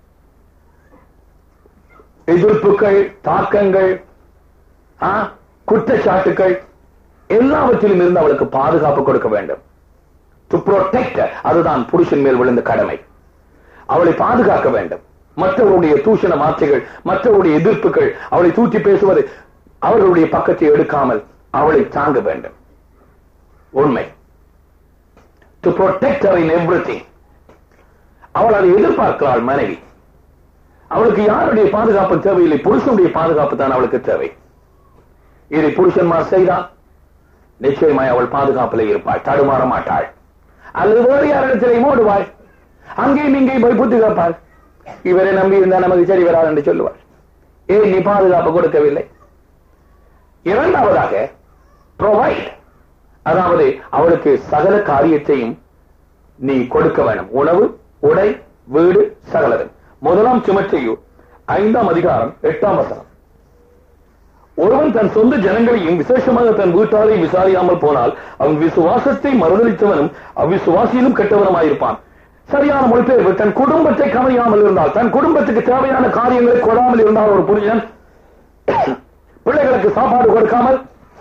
எதிர்ப்புகள் தாக்கங்கள் ஆ, குற்றச்சாட்டுகள் எல்லாவற்றிலும் இருந்து அவளுக்கு பாதுகாப்பு கொடுக்க வேண்டும் டு protect her. அதுதான் புருஷன் மேல் விழுந்த கடமை அவளை பாதுகாக்க வேண்டும் மற்றவருடைய தூஷண வார்த்தைகள் மற்றவருடைய எதிர்ப்புகள் அவளை தூக்கி பேசுவது அவர்களுடைய பக்கத்தை எடுக்காமல் அவளை தாங்க வேண்டும் உண்மை to protect her in everything அவள் அதை எதிர்பார்க்கிறாள் மனைவி அவளுக்கு யாருடைய பாதுகாப்பு தேவையில்லை புருஷனுடைய பாதுகாப்பு தான் அவளுக்கு தேவை இதை புருஷன்மார் செய்தால் நிச்சயமாய் அவள் பாதுகாப்பில் இருப்பாள் தடுமாற மாட்டாள் அல்லது வேறு யாரிடத்திலே ஓடுவாள் அங்கேயும் இங்கேயும் போய் புத்தி கேட்பாள் இவரை நம்பி இருந்தா நமக்கு சரி வராது என்று சொல்லுவாள் ஏன் நீ பாதுகாப்பு கொடுக்கவில்லை இரண்டாவதாக ப்ரொவைட் அதாவது அவளுக்கு சகல காரியத்தையும் நீ கொடுக்க வேண்டும் உணவு உடை வீடு சகலதும் முதலாம் சுமச்சையு ஐந்தாம் அதிகாரம் எட்டாம் வசனம் ஒருவன் தன் சொந்த ஜனங்களையும் விசேஷமாக தன் வீட்டாரையும் விசாரியாமல் போனால் அவன் விசுவாசத்தை மறுதளித்தவனும் அவ்விசுவாசியிலும் கெட்டவனுமாயிருப்பான் சரியான மொழிபெயர்ப்பு தன் குடும்பத்தை கவனியாமல் இருந்தால் தன் குடும்பத்துக்கு தேவையான காரியங்களை கொடாமல் இருந்தால் ஒரு புரிஞ்சன் பிள்ளைகளுக்கு சாப்பாடு கொடுக்காமல்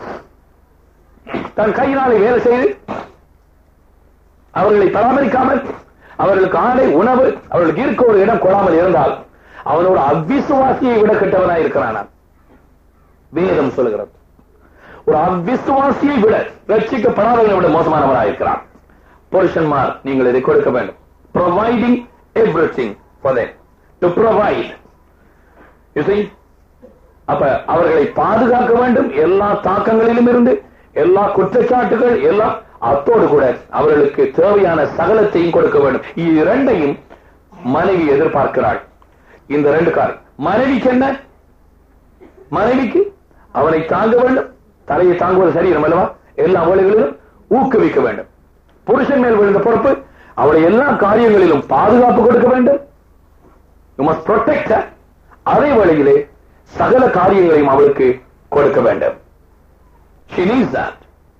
தன் கையினாலே வேலை செய்து அவர்களை பராமரிக்காமல் அவர்களுக்கு ஆடை உணவு அவர்களுக்கு இருக்க ஒரு இடம் கொடாமல் இருந்தால் அவனோட அவ்விசுவாசியை விட கெட்டவனாய் இருக்கிறான் வேதம் சொல்லுகிறது ஒரு அவ்விசுவாசியை விட ரட்சிக்கப்படாதவனை விட மோசமானவனாக இருக்கிறான் புருஷன்மார் நீங்கள் இதை கொடுக்க வேண்டும் providing everything for to provide you see அப்ப அவர்களை பாதுகாக்க வேண்டும் எல்லா தாக்கங்களிலும் இருந்து எல்லா குற்றச்சாட்டுகள் எல்லாம் அத்தோடு கூட அவர்களுக்கு தேவையான சகலத்தையும் கொடுக்க வேண்டும் இது இரண்டையும் மனைவி எதிர்பார்க்கிறாள் இந்த ரெண்டு காரியம் மனைவிக்கு என்ன மனைவிக்கு அவனை தாங்க வேண்டும் தலையை தாங்குவது சரீரம் அல்லவா எல்லா வேலைகளிலும் ஊக்குவிக்க வேண்டும் புருஷன் மேல் விழுந்த பொறுப்பு அவளை எல்லா காரியங்களிலும் பாதுகாப்பு கொடுக்க வேண்டும் யூ மஸ்ட் protect her. அதே வேளையிலே சகல காரியங்களையும் அவளுக்கு கொடுக்க வேண்டும் She needs that.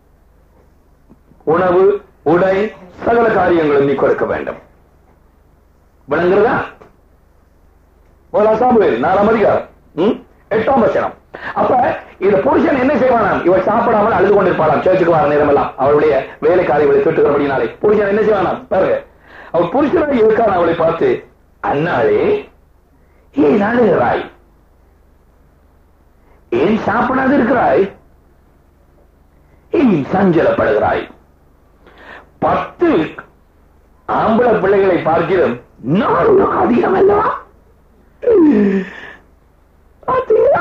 உணவு உடை சகல காரியங்களும் நீ கொடுக்க வேண்டும் விளங்குறதா முதலாம் சாமுவேல் நாலாம் அதிகாரம் ம்? எட்டாம் வசனம் அப்ப இந்த புருஷன் என்ன செய்வானாம் இவள் சாப்பிடாமல் அழுது கொண்டிருப்பாளாம் சேர்ச்சுக்கு வர நேரம் எல்லாம் அவளுடைய வேலைக்காரிகளை திட்டுகிறபடினாலே புருஷன் என்ன செய்வானாம் பாருங்க அவள் புருஷனாக இருக்கான் அவளை பார்த்து அண்ணாளே ஏன் அழுகிறாய் ஏன் சாப்பிடாது இருக்கிறாய் ஏன் சஞ்சலப்படுகிறாய் பத்து ஆம்பளை பிள்ளைகளை பார்க்கிறோம் நான் உனக்கு அதிகம் அல்லவா பார்த்தீங்களா?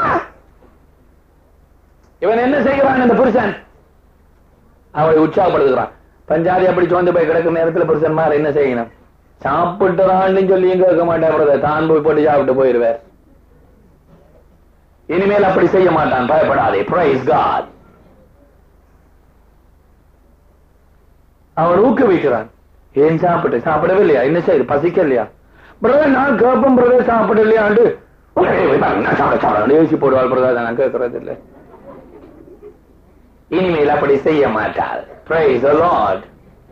இவன் என்ன செய்கிறான் இந்த புருஷன் அவளை உற்சாகப்படுத்துகிறான் பஞ்சாதி அப்படி சோர்ந்து போய் கிடக்கும் நேரத்துல புருஷன் மாதிரி என்ன செய்யணும் சாப்பிட்டுறான்னு சொல்லியும் கேட்க மாட்டேன் பிரதர் தான் போய் போட்டு சாப்பிட்டு போயிருவார் இனிமேல் அப்படி செய்ய மாட்டான் பயப்படாதே பிரைஸ் காட் அவன் ஊக்குவிக்கிறான் ஏன் சாப்பிட்டு சாப்பிடவே இல்லையா என்ன செய்யுது பசிக்கலையா பிரதர் நான் கேட்போம் பிரதர் சாப்பிடலையாண்டு ஏசி போடுவாள் பிரதர் நான் கேட்கறது இல்லை இனிமேல் அப்படி செய்ய மாட்டாள் பிரைஸ் லார்ட்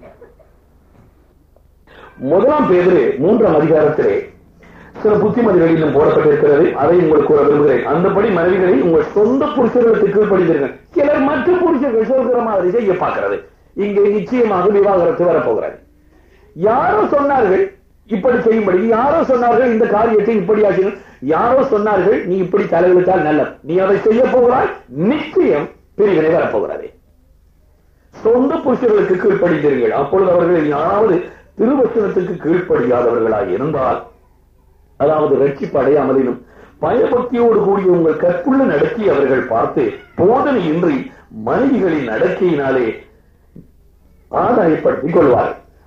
முதலாம் பேரு மூன்றாம் அதிகாரத்திலே சில புத்திமதிகளிலும் போடப்பட்டிருக்கிறது அதை உங்களுக்கு கூற விரும்புகிறேன் அந்தபடி மனைவிகளை உங்கள் சொந்த புருஷர்களுக்கு கீழ்ப்படிந்தீர்கள் சிலர் மற்ற புருஷர்கள் சொல்கிற மாதிரி செய்ய பார்க்கிறது இங்கே நிச்சயமாக விவாகரத்து வரப்போகிறது யாரோ சொன்னார்கள் இப்படி செய்யும்படி யாரோ சொன்னார்கள் இந்த காரியத்தை இப்படி ஆக்கணும் யாரோ சொன்னார்கள் நீ இப்படி தலைவிட்டால் நல்லது நீ அதை செய்ய போகிறாய் நிச்சயம் பிரிவினை வரப்போகிறது சொந்த புருஷர்களுக்கு கீழ்ப்படிந்தீர்கள் அப்பொழுது அவர்கள் யாராவது திருவச்சனத்துக்கு கீழ்ப்படியாதவர்களாய் இருந்தால் அதாவது ரட்சிப்பு அடையாமலிலும் பயபக்தியோடு கூடிய உங்கள் கற்புள்ள நடத்தி அவர்கள் பார்த்து போதனையின்றி மனைவிகளின் நடக்கையினாலே ஆதாயப்படுத்திக் கொள்வார்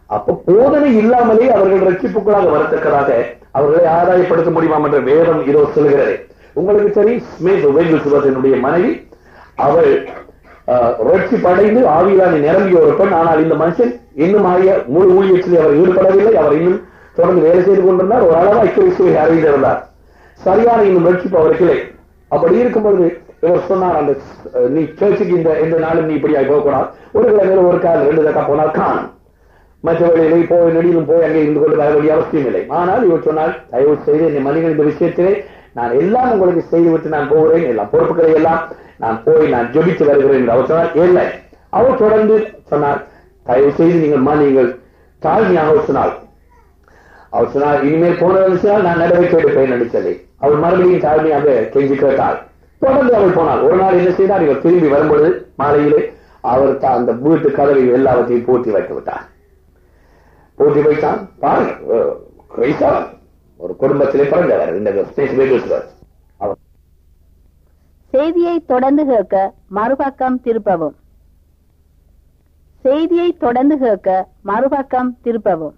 அப்ப போதனை இல்லாமலே அவர்கள் ரட்சிப்புகளாக வரத்தக்கதாக அவர்களை ஆதாயப்படுத்த முடியுமா என்ற வேதம் இதோ சொல்கிறது உங்களுக்கு சரி ஸ்மித் வேங்குசுவத்தினுடைய மனைவி அவள் ரட்சிப்படைந்து ஆவியிலான நிரம்பிய ஒரு பெண் ஆனால் இந்த மனுஷன் இன்னும் ஆகிய முழு ஊழியத்தில் அவர் ஈடுபடவில்லை அவர் இன்னும் தொடர்ந்து வேலை செய்து கொண்டிருந்தார் ஒரு அளவாய் கிறிஸ்துவை அறிந்திருந்தார் சரியான இன்னும் ரட்சிப்பு அவருக்கு இல்லை அப்படி இருக்கும்போது இவர் சொன்னார் அந்த அஹ், நீ சர்ச்சுக்கு இந்த இந்த நாளும் நீ இப்படியாய் போகக்கூடாது ஒரு கிழமையில ஒரு கால் ரெண்டு தக்கா போனால் காணும் மற்ற வழியிலே போய் நெடியிலும் போய் அங்கே இருந்து கொண்டு வர வேண்டிய அவசியம் இல்லை ஆனால் இவர் சொன்னால் தயவு செய்து என்னை மனிதன் இந்த விஷயத்திலே நான் எல்லாம் உங்களுக்கு செய்துவிட்டு நான் போகிறேன் எல்லாம் பொறுப்புகளை எல்லாம் நான் போய் நான் ஜெபித்து வருகிறேன் என்று அவர் சொன்னார் இல்லை அவர் தொடர்ந்து சொன்னார் தயவு செய்து நீங்கள் மன்னிங்கள் தாழ்மையாக சொன்னால் அவர் சொன்னார் இனிமேல் போன விஷயம் நான் நடவடிக்கை எடுப்பேன் என்று சொல்லி அவள் மறுபடியும் தாழ்மையாக கெஞ்சி கேட்டாள் தொடர்ந்து அவள் போனாள் ஒரு நாள் என்ன செய்தார் இவர் திரும்பி வரும்பொழுது மாலையிலே அவர் தான் அந்த வீட்டு கதவை எல்லாவற்றையும் பூட்டி வைத்து விட்டார் பூட்டி வைத்தான் பாருங்க அஹ், கிறிஸ்தவன் ஒரு குடும்பத்திலே பிறந்தவர் இந்த ஸ்பேஸ் வேண்டுவர் அவர் செய்தியை தொடர்ந்து கேட்க மறுபக்கம் திருப்பவும் செய்தியை தொடர்ந்து கேட்க மறுபக்கம் திருப்பவும்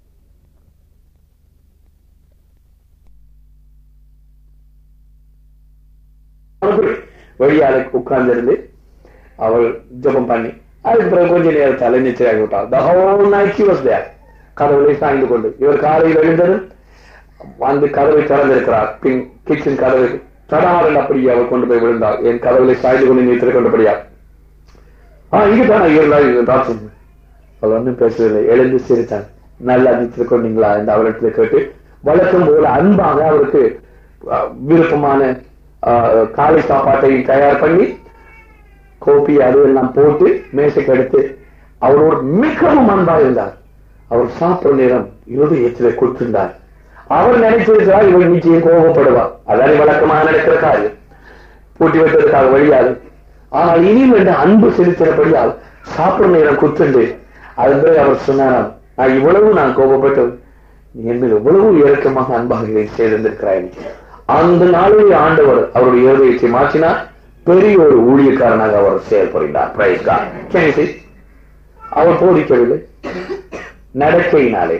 வெளியால உட்கார்ந்திருந்து அவள் ஜெபம் பண்ணி அதுக்கு பிறகு கொஞ்ச நேரத்தால நிச்சயமாகி விட்டாள் the whole night she was there கதவுளை சாய்ந்து கொண்டு இவர் காலையில் எழுந்ததும் வந்து கதவை திறந்திருக்கிறார் பின் கிச்சன் கதவை தடாரன் அப்படியே அவள் கொண்டு போய் விழுந்தாள் என் கதவுளை சாய்ந்து கொண்டு நீ கொண்டபடியா ஆ இங்கதான் இருந்தால் டாக்டர் அவள் ஒன்றும் பேசவில்லை எழுந்து சிரித்தான் நல்லா நித்திர கொண்டீங்களா என்று அவரிடத்துல கேட்டு வழக்கம் போல அன்பாக அவருக்கு அஹ், விருப்பமான அஹ், காலை சாப்பாட்டையும் தயார் பண்ணி கோப்பி அதுவெல்லாம் போட்டு மேசைக்கு எடுத்து அவரோடு மிகவும் அன்பா இருந்தார் அவர் சாப்பிடும் நேரம் இருதயத்திலே கொடுத்திருந்தார் அவர் நினைச்சிருக்கிறார் இவள் நிச்சயம் கோபப்படுவார் அதானே வழக்கமாக நடக்கிற காரியம் பூட்டி வைத்ததற்காக வழியாது ஆனால் இனியும் என்ற அன்பு செலுத்தினபடியால் சாப்பிடும் நேரம் குத்துண்டு அதன் பிறகு அவர் சொன்னாராம் நான் இவ்வளவு நான் கோபப்பட்டு நீ என் மேல் இவ்வளவு இறக்கமாக அன்பாக இதை செய்திருந்திருக்கிறாய் அந்த நாளிலே ஆண்டவர் அவருடைய இருதயத்தை மாற்றினார் பெரிய ஒரு ஊழியக்காரனாக அவர் செயல்புரிந்தார் Praise God. Can you see? அவர் போதிக்கவில்லை நடக்கையினாலே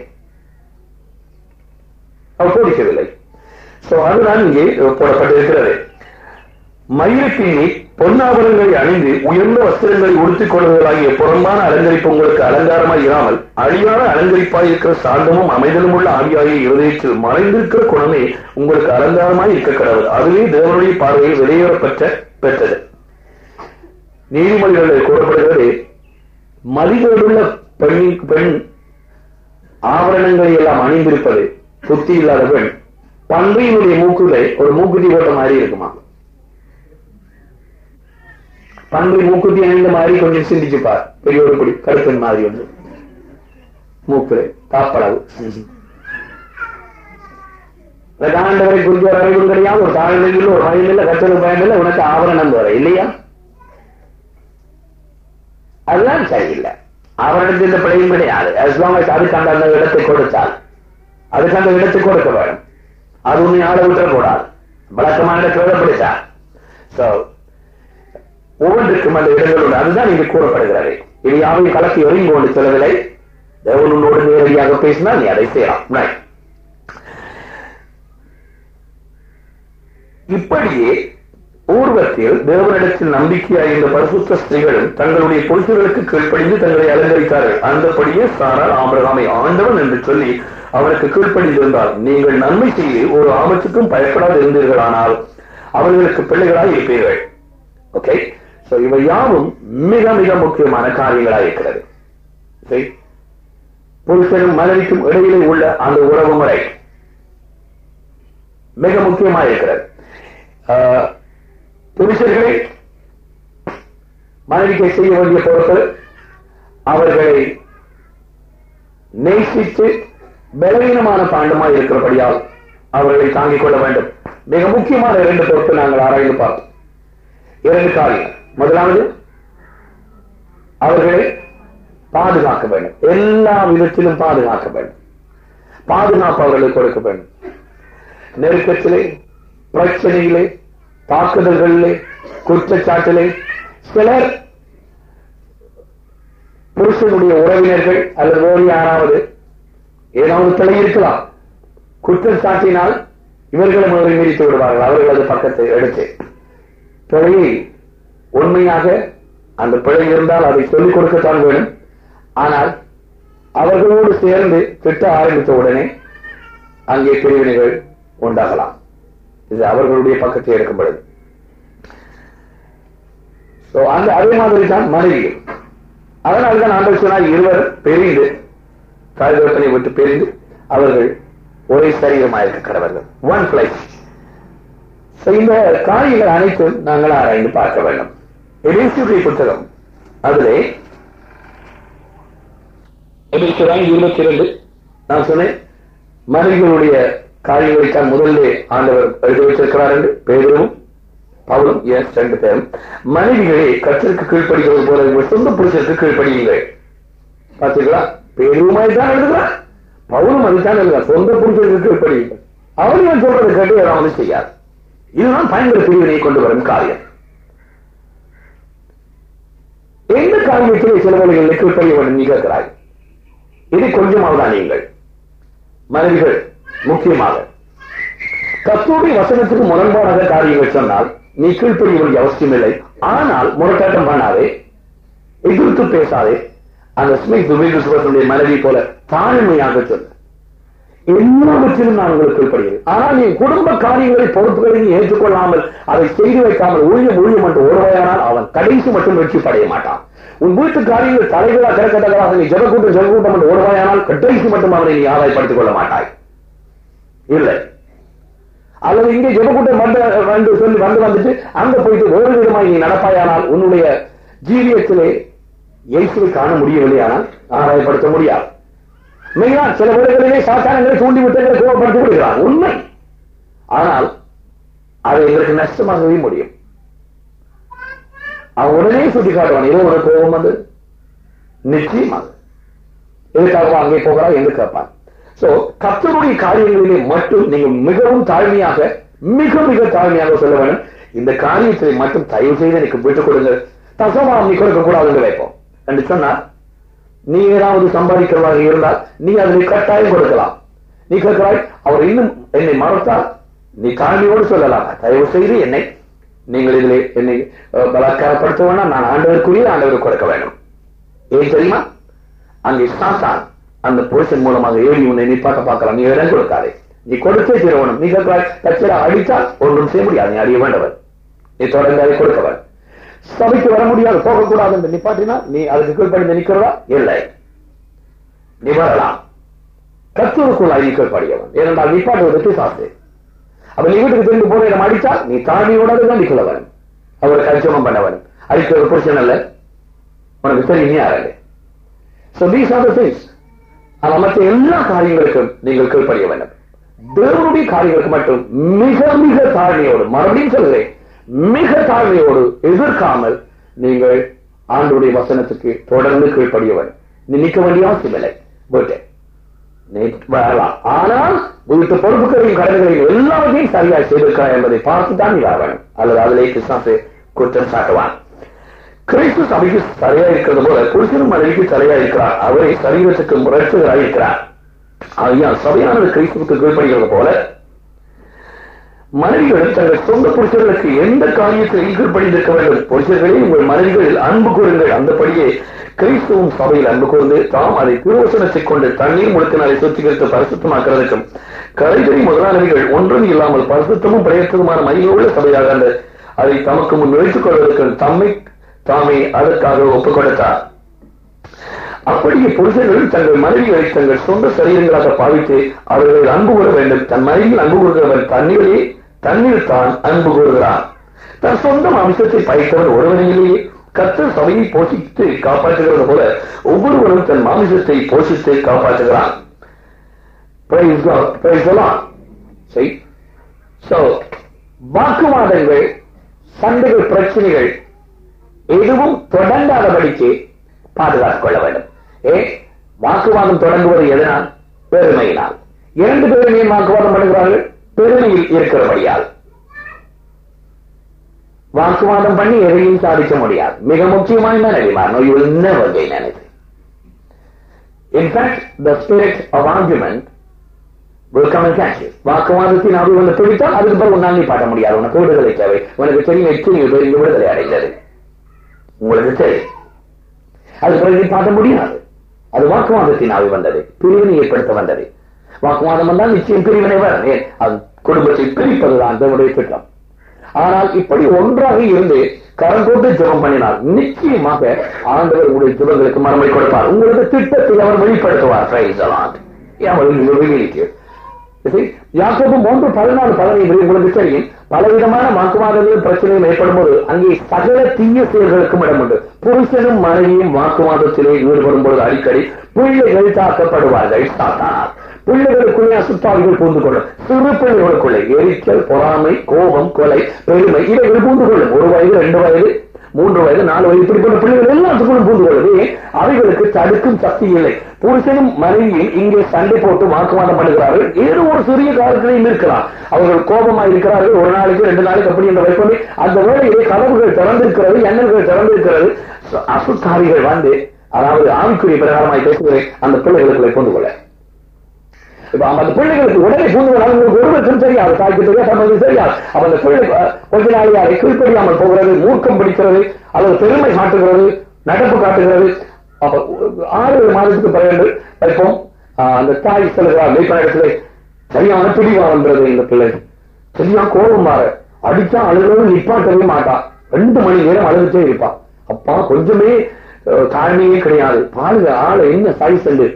அவர் போதிக்கவில்லை சோ அதுதான் இங்கே போடப்பட்டிருக்கிறது மயிரப்பின்னி பொன்னாபரங்களை அணிந்து உயர்ந்த வஸ்திரங்களை உடுத்திக் கொள்வதாகிய புறம்பான அலங்கரிப்பு உங்களுக்கு அலங்காரமாய் இராமல் அழியாத அலங்கரிப்பாய் இருக்கிற சாந்தமும் அமைதலும் உள்ள ஆவியாகிய இருதயத்தில் மறைந்திருக்கிற குணமே உங்களுக்கு அலங்காரமாய் இருக்க கடவுள் அதுவே தேவனுடைய பார்வையில் வெளியேறப்பட்ட பெற்றது நீதிமொழிகளில் கூறப்படுகிறது மதிகளோடுள்ள பெண்ணின் பெண் ஆபரணங்களை எல்லாம் அணிந்திருப்பது புத்தி இல்லாத பெண் பன்றியினுடைய மூக்குதை ஒரு மூக்குத்தி போட்ட மாதிரி இருக்குமா பன்றி மூக்குத்தி அணிந்த மாதிரி கொஞ்சம் சிந்திச்சு பார் பெரிய ஒரு குடி கருப்பன் மாதிரி ஒன்று மூக்குல காப்பளவு ஆண்டவரை குறித்து ஒரு அறிவும் கிடையாது ஒரு தாழ்நிலையில் ஒரு பயம் இல்லை கற்றலும் பயம் இல்லை உனக்கு ஆபரணம் வர இல்லையா அதுதான் சரியில்லை அவரிடத்தில் இந்த பிழையும் கிடையாது as long as அதுக்கு அந்த அந்த இடத்தை கொடுத்தால் அதுக்கு அந்த இடத்தை கொடுக்க வேண்டும் அது உன்னை ஆள விட்டுறக்கூடாது வழக்கமான இடத்துல பிடித்தார் சோ ஒவ்வொன்றுக்கும் அந்த இடங்கள் உண்டு அதுதான் இங்கு கூறப்படுகிறது இது யாவையும் கலக்கி எறிந்து கொண்டு சொல்லவில்லை தேவன் உன்னோடு நேரடியாக பேசினால் நீ அதை செய்யலாம் Right. இப்படியே பூர்வத்தில் தேவனிடத்தில் நம்பிக்கையாய் இந்த பரிசுத்த ஸ்திரீகளும் தங்களுடைய புருஷர்களுக்கு கீழ்ப்படிந்து தங்களை அலங்கரித்தார்கள் அந்தபடியே சாரால் ஆபிரகாமை ஆண்டவன் என்று சொல்லி அவனுக்கு கீழ்ப்படிந்திருந்தால் நீங்கள் நன்மை செய்து ஒரு ஆபத்துக்கும் பயப்படாது இருந்தீர்களானால் அவர்களுக்கு பிள்ளைகளாய் இருப்பீர்கள் ஓகே சோ இவை யாவும் மிக மிக முக்கியமான காரியங்களாக இருக்கிறது Okay? புருஷனும் மனைவிக்கும் இடையிலே உள்ள அந்த உறவு முறை மிக முக்கியமாக இருக்கிறது ஆஹ், புருஷர்களே மனைவிக்கு செய்ய வேண்டிய பொறுப்பு அவர்களை நேசித்து பலவீனமான பாண்டமாய் இருக்கிறபடியால் அவர்களை தாங்கிக் கொள்ள வேண்டும் மிக முக்கியமான இரண்டு பொறுப்பு நாங்கள் ஆராய்ந்து பார்த்தோம் இரண்டு காரியம் முதலாவது அவர்களை பாதுகாக்க வேண்டும் எல்லா விதத்திலும் பாதுகாக்க வேண்டும் பாதுகாப்பு அவர்களுக்கு கொடுக்க வேண்டும் நெருக்கத்திலே பிரச்சனையிலே தாக்குதல்களிலே குற்றச்சாட்டிலே சிலர் புருஷனுடைய உறவினர்கள் அல்லது வேறு யாராவது ஏதாவது பிழை இருக்கலாம் குற்றம் சாட்டினால் இவர்களும் அவரை மீறித்து விடுவார்கள் அவர்களது பக்கத்தை எடுத்து பிழையை உண்மையாக அந்த பிழை இருந்தால் அதை சொல்லிக் கொடுக்கத்தான் வேணும் ஆனால் அவர்களோடு சேர்ந்து திட்ட ஆரம்பித்த உடனே அங்கே பிரிவினைகள் உண்டாகலாம் இது அவர்களுடைய பக்கத்தை எடுக்கப்படுது So, அந்த அதே மாதிரி தான் மனைவி அதனால்தான் ஆண்டவர் சொன்னார் இருவர் பிரிந்து தாய்தோட்டனை விட்டு பிரிந்து அவர்கள் ஒரே சரீரமாக இருக்க கடவர்கள் ஒன் பிளைஸ் இந்த காரியங்கள் அனைத்தும் நாங்கள் ஆராய்ந்து பார்க்க வேண்டும் எபேசியுடைய புத்தகம் அதிலே எபேசியராய் இருபத்தி இரண்டு நான் சொன்னேன் மனைவிகளுடைய காரியங்களைத்தான் முதல்ல ஆண்டவர் எழுதி வைத்திருக்கிறார் என்று பேரும் பவுலும் எஸ் ரெண்டு பேரும் மனைவிகளே கத்தருக்கு கீழ்ப்படுகிறது போல உங்கள் சொந்த புருஷருக்கு கீழ்ப்படியுங்கள் பார்த்தீங்களா பேருமாய் தான் எழுதுகிறார் பவுலும் அதுதான் எழுதுகிறார் சொந்த புருஷருக்கு கீழ்ப்படியுங்கள் அவர் இவன் சொல்றதை கேட்டு ஏதாவது செய்யாது இதுதான் பயங்கர பிரிவினை கொண்டு வரும் காரியம் எந்த காரியத்திலே சில வேலைகளில் கீழ்ப்படிய வேண்டும் நீ கேட்கிறாய் இது கொஞ்சமாவதான் நீங்கள் மனைவிகள் முக்கியமாக கத்தோடைய வசனத்துக்கு முரண்பாடாக காரியங்கள் சொன்னால் நீ கீழ்ப்படிய வேண்டிய அவசியம் இல்லை ஆனால் முரட்டாட்டம் பண்ணாதே எதிர்த்து பேசாதே அந்த ஸ்மித் துபேகுடைய மனைவி போல தாழ்மையாக சொல்லு எல்லாவற்றிலும் நான் உங்களுக்கு கீழ்ப்படுகிறேன் ஆனால் நீ குடும்ப காரியங்களை பொறுப்புகளை நீ ஏற்றுக்கொள்ளாமல் அதை செய்து வைக்காமல் ஊழியம் ஊழியம் என்று ஓடுவாயானால் அவன் கடைசி மட்டும் வெற்றி படைய மாட்டான் உன் வீட்டு காரியங்கள் தலைகளா கிடக்கத்தக்கதாக நீ ஜபக்கூட்டம் ஜபக்கூட்டம் என்று ஓடுவாயானால் கடைசி மட்டும் அவனை நீ ஆதாயப்படுத்திக் கொள்ள மாட்டாய் இல்லை அல்லது இங்கே ஜெபக்கூட்டம் வந்து வந்து சொல்லி வந்து வந்துட்டு அங்க போயிட்டு வேறு விதமாய் நீ நடப்பாயானால் உன்னுடைய ஜீவியத்திலே இயேசுவை காண முடியவில்லையானால் ஆராயப்படுத்த முடியாது மெயினா சில வேளைகளிலே சாத்தானங்களை தூண்டி விட்டு கோபப்படுத்தி விடுகிறான் உண்மை ஆனால் அதை எங்களுக்கு நஷ்டமாகவே முடியும் அவன் உடனே சுட்டி காட்டுவான் ஏதோ ஒரு கோபம் வந்து நிச்சயமாக எதுக்காக அங்கே போகிறா என்று கேட்பான் சோ கத்தருடைய காரியங்களிலே மட்டும் நீங்க மிகவும் தாழ்மையாக மிக மிக தாழ்மையாக சொல்ல வேண்டும் இந்த காரியத்தை மட்டும் தயவு செய்து எனக்கு விட்டுக் கொடுங்க தசமாம் நீ கொடுக்க கூடாது என்று வைப்போம் என்று சொன்னால் நீ ஏதாவது சம்பாதிக்கிறதாக இருந்தால் நீ அதில் கட்டாயம் கொடுக்கலாம் நீ கேட்கிறாய் அவர் இன்னும் என்னை மறத்தால் நீ தாழ்மையோடு சொல்லலாம் தயவு செய்து என்னை நீங்கள் இதிலே என்னை அஹ், பலாத்காரப்படுத்த வேண்டாம் நான் ஆண்டவருக்குரிய ஆண்டவருக்கு கொடுக்க வேண்டும் ஏன் தெரியுமா அங்கே சாத்தான் அந்த புருஷன் மூலமாக ஏறி உன்னை நிப்பாட்ட பார்க்கலாம் நீ இடம் கொடுக்காதே நீ கொடுத்தே தீரவனும் நீ கேட்கிறாய் தச்சரா அடித்தால் ஒன்றும் செய்ய முடியாது நீ அறிய வேண்டவன் நீ தொடர்ந்து அதை கொடுக்கவன் சபைக்கு வர முடியாது போகக்கூடாது என்று நிப்பாட்டினா நீ அதுக்கு கீழ்ப்படிந்து நிற்கிறதா இல்லை நீ வரலாம் கத்தூருக்குள் நீ கீழ்ப்படியவன் ஏனென்றால் நிப்பாட்டுவது பிசாசு அப்ப நீ வீட்டுக்கு திரும்பி போன இடம் அடித்தால் நீ தாழ்மையோட கண்டிக்கொள்ளவன் அவர் கஞ்சமம் பண்ணவன் அடிக்கிற ஒரு புருஷன் அல்ல உனக்கு தெரியும் நீ யாரே So these are the things. ஆனால் மற்ற எல்லா காரியங்களுக்கும் நீங்கள் கீழ்ப்படிய வேண்டும் தேவனுடைய காரியங்களுக்கு மட்டும் மிக மிக தாழ்மையோடு மறுபடியும் சொல்கிறேன் மிக தாழ்மையோடு எதிர்க்காமல் நீங்கள் ஆண்டுடைய வசனத்துக்கு தொடர்ந்து கீழ்ப்படிய வேண்டும் நீ நிற்க வேண்டிய அவசியம் இல்லை வீட்டை நீ வரலாம் ஆனால் வீட்டு பொறுப்புகளையும் கடன்களையும் எல்லாவற்றையும் சரியாக செய்திருக்கிறார் என்பதை பார்த்து தான் நீ வர வேண்டும் அல்லது அதிலே கிருஷ்ணாசு குற்றம் சாட்டுவான் கிறிஸ்து சபைக்கு சரியா இருக்கிறது போல புருஷனும் மனைவிக்கு சரியா இருக்கிறார் அவரே சரீரத்துக்கு முரட்சகராக இருக்கிறார் ஆகையால் சபையானது கிறிஸ்துவுக்கு கீழ்ப்படுகிறது போல மனைவிகள் தங்கள் சொந்த புருஷர்களுக்கு எந்த காரியத்தில் கீழ்ப்படிந்திருக்க வேண்டும் புருஷர்களே உங்கள் மனைவிகளில் அன்பு கூறுங்கள் அந்தபடியே கிறிஸ்துவும் சபையில் அன்பு கூர்ந்து தாம் அதை திருவசனத்தைக் கொண்டு தண்ணீர் முழுக்கினாலே சுத்திகரித்து பரிசுத்தமாக்குறதுக்கும் கலைகறி முதலானவைகள் ஒன்றும் இல்லாமல் பரிசுத்தமும் பிரயத்தனமான மகிழ்வுள்ள சபையாக அந்த அதை தமக்கு முன் வைத்துக் கொள்வதற்கு தம்மை தாமே அதற்காக ஒப்புக் கொடுத்தார் அப்படியே புருஷர்கள் தங்கள் மனைவிகளை தங்கள் சொந்த சரீரங்களாக பாவித்து அவர்கள் அன்பு கூற வேண்டும் தன் மனைவியில் அன்பு கூறுகிறவன் தண்ணீரிலே தண்ணீர் தான் அன்பு கூறுகிறான் தன் சொந்த அம்சத்தை பயிற்றவன் ஒருவனையிலேயே கத்தர் சபையை போஷித்து காப்பாற்றுகிறது போல ஒவ்வொருவரும் தன் மாமிசத்தை போஷித்து காப்பாற்றுகிறான் Praise God. Praise the Lord. See? So, வாக்குவாதங்கள் சண்டைகள் பிரச்சனைகள் எதுவும் தொடங்காதபடிக்கு பாதுகாத்துக் கொள்ள வேண்டும் ஏ வாக்குவாதம் தொடங்குவது எதனால் பெருமையினால் இரண்டு பேரும் ஏன் வாக்குவாதம் பண்ணுகிறார்கள் பெருமையில் இருக்கிறபடியால் வாக்குவாதம் பண்ணி எதையும் சாதிக்க முடியாது மிக முக்கியமான நினைவார் no you will never gain anything In fact, the spirit of argument will come and catch you. வாக்குவாதத்தின் ஆவி வந்து துடித்தால் அதுக்கு பிறகு உன்னால் நீ பாட்ட முடியாது உனக்கு விடுதலை தேவை உனக்கு தெரியும் எத்தனையோ பேர் இங்க விடுதலை அடைந்தது உங்களுக்கு தெரியும் அது பிறகு நீ பாட்ட முடியாது அது வாக்குவாதத்தின் ஆவி வந்தது பிரிவினை ஏற்படுத்த வந்தது வாக்குவாதம் வந்தால் நிச்சயம் பிரிவினை வரும் ஏன் அது குடும்பத்தை பிரிப்பதுதான் தேவனுடைய திட்டம் ஆனால் இப்படி ஒன்றாக இருந்து கரம் போட்டு ஜெபம் பண்ணினால் நிச்சயமாக ஆண்டவர் உங்களுடைய ஜெபங்களுக்கு மறுமை கொடுப்பார் உங்களுக்கு திட்டத்தை அவர் வெளிப்படுத்துவார் Praise the Lord. Yeah, well, he will reveal it to you. You see, யாக்கோபு மூன்று பதினாலு பதினைந்து உங்களுக்கு தெரியும் பலவிதமான வாக்குவாதங்களும் பிரச்சனையும் ஏற்படும் போது அங்கே சகல தீய செயல்களுக்கும் இடம் உண்டு புருஷனும் மனைவியும் வாக்குவாதத்திலே ஈடுபடும் பொழுது அடிக்கடி பிள்ளைகள் தாக்கப்படுவார்கள் சாத்தானார் பிள்ளைகளுக்குள்ளே அசுத்தாவிகள் பூந்து கொள்ளும் சிறு பிள்ளைகளுக்குள்ளே எரிச்சல் பொறாமை கோபம் கொலை பெருமை இவைகள் பூந்து கொள்ளும் ஒரு வயது ரெண்டு வயது மூன்று வயது நாலு வயது இப்படிப்பட்ட பிள்ளைகள் எல்லாத்துக்குள்ளும் பூந்து கொள்ளுது அவைகளுக்கு தடுக்கும் சக்தி இல்லை புருஷனும் மனைவியும் இங்கே சண்டை போட்டு வாக்குவாதம் பண்ணுகிறார்கள் ஏதோ ஒரு சிறிய காலத்திலையும் இருக்கலாம் அவர்கள் கோபமா இருக்கிறார்கள் ஒரு நாளைக்கு ரெண்டு நாளைக்கு அப்படி என்ற வைப்பதை அந்த வேளையிலே கதவுகள் திறந்திருக்கிறது எண்ணல்கள் திறந்திருக்கிறது அசுத்தாரிகள் வந்து அதாவது ஆவிக்குரிய பிரகாரமாய் பேசுகிறேன் அந்த பிள்ளைகளுக்குள்ளே பூந்து கொள்ள இப்ப அந்த பிள்ளைகளுக்கு உடனே பூந்து உங்களுக்கு ஒருவருக்கும் தெரியாது தாய்க்கு தெரியாது தமக்கு தெரியாது அப்ப அந்த பிள்ளை அஹ், கொஞ்ச நாளையாக கீழ்ப்படியாமல் போகிறது மூர்க்கம் பிடிக்கிறது அல்லது பெருமை காட்டுகிறது நடப்பு காட்டுகிறது அப்ப ஆறு மாதத்துக்கு பிறகு வைப்போம் ஆஹ், அந்த தாய் செல்கிறார் மெய்ப்பன இடத்துல சரியான பிடிவாதன்றது இந்த பிள்ளை சரியா கோபம் மாற அடிச்சா அழுகிறது நிப்பாட்டவே மாட்டா ரெண்டு மணி நேரம் அழுதுட்டே இருப்பா அப்பா கொஞ்சமே அஹ், தாழ்மையே கிடையாது பாருங்க ஆளை என்ன சாய் செல்லு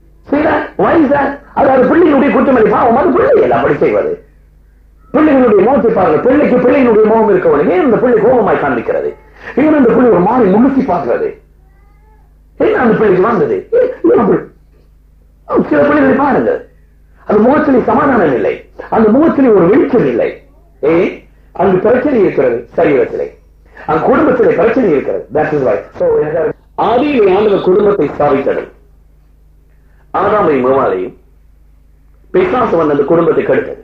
அதாவது பிள்ளைகளுடைய குற்றமளி பாவம் அது பிள்ளை எல்லாம் அப்படி செய்வது பிள்ளைகளுடைய முகத்தை பாருங்க பிள்ளைக்கு பிள்ளைகளுடைய முகம் இருக்க வேண்டும் ஏன் இந்த பிள்ளை கோபமாய் காண்பிக்கிறது ஏன் அந்த பிள்ளை ஒரு மாறி முழுசி பார்க்கிறது ஏன் அந்த பிள்ளைக்கு வந்தது ஏன் ஏன் அப்படி? ஆம், சில பிள்ளைகளை பாருங்க அந்த முகத்திலே சமாதானம் இல்லை அந்த முகத்திலே ஒரு வெளிச்சம் இல்லை ஏன் அங்கு பிரச்சனை இருக்கிறது சரீரத்திலே அந்த குடும்பத்திலே பிரச்சனை இருக்கிறது தட் இஸ் வை சோ ஆதியிலே ஆண்டவர் குடும்பத்தை ஸ்தாபித்தது ஆதாமை மேவாலையும் பிசாசு வந்து அந்த குடும்பத்தை கெடுத்தது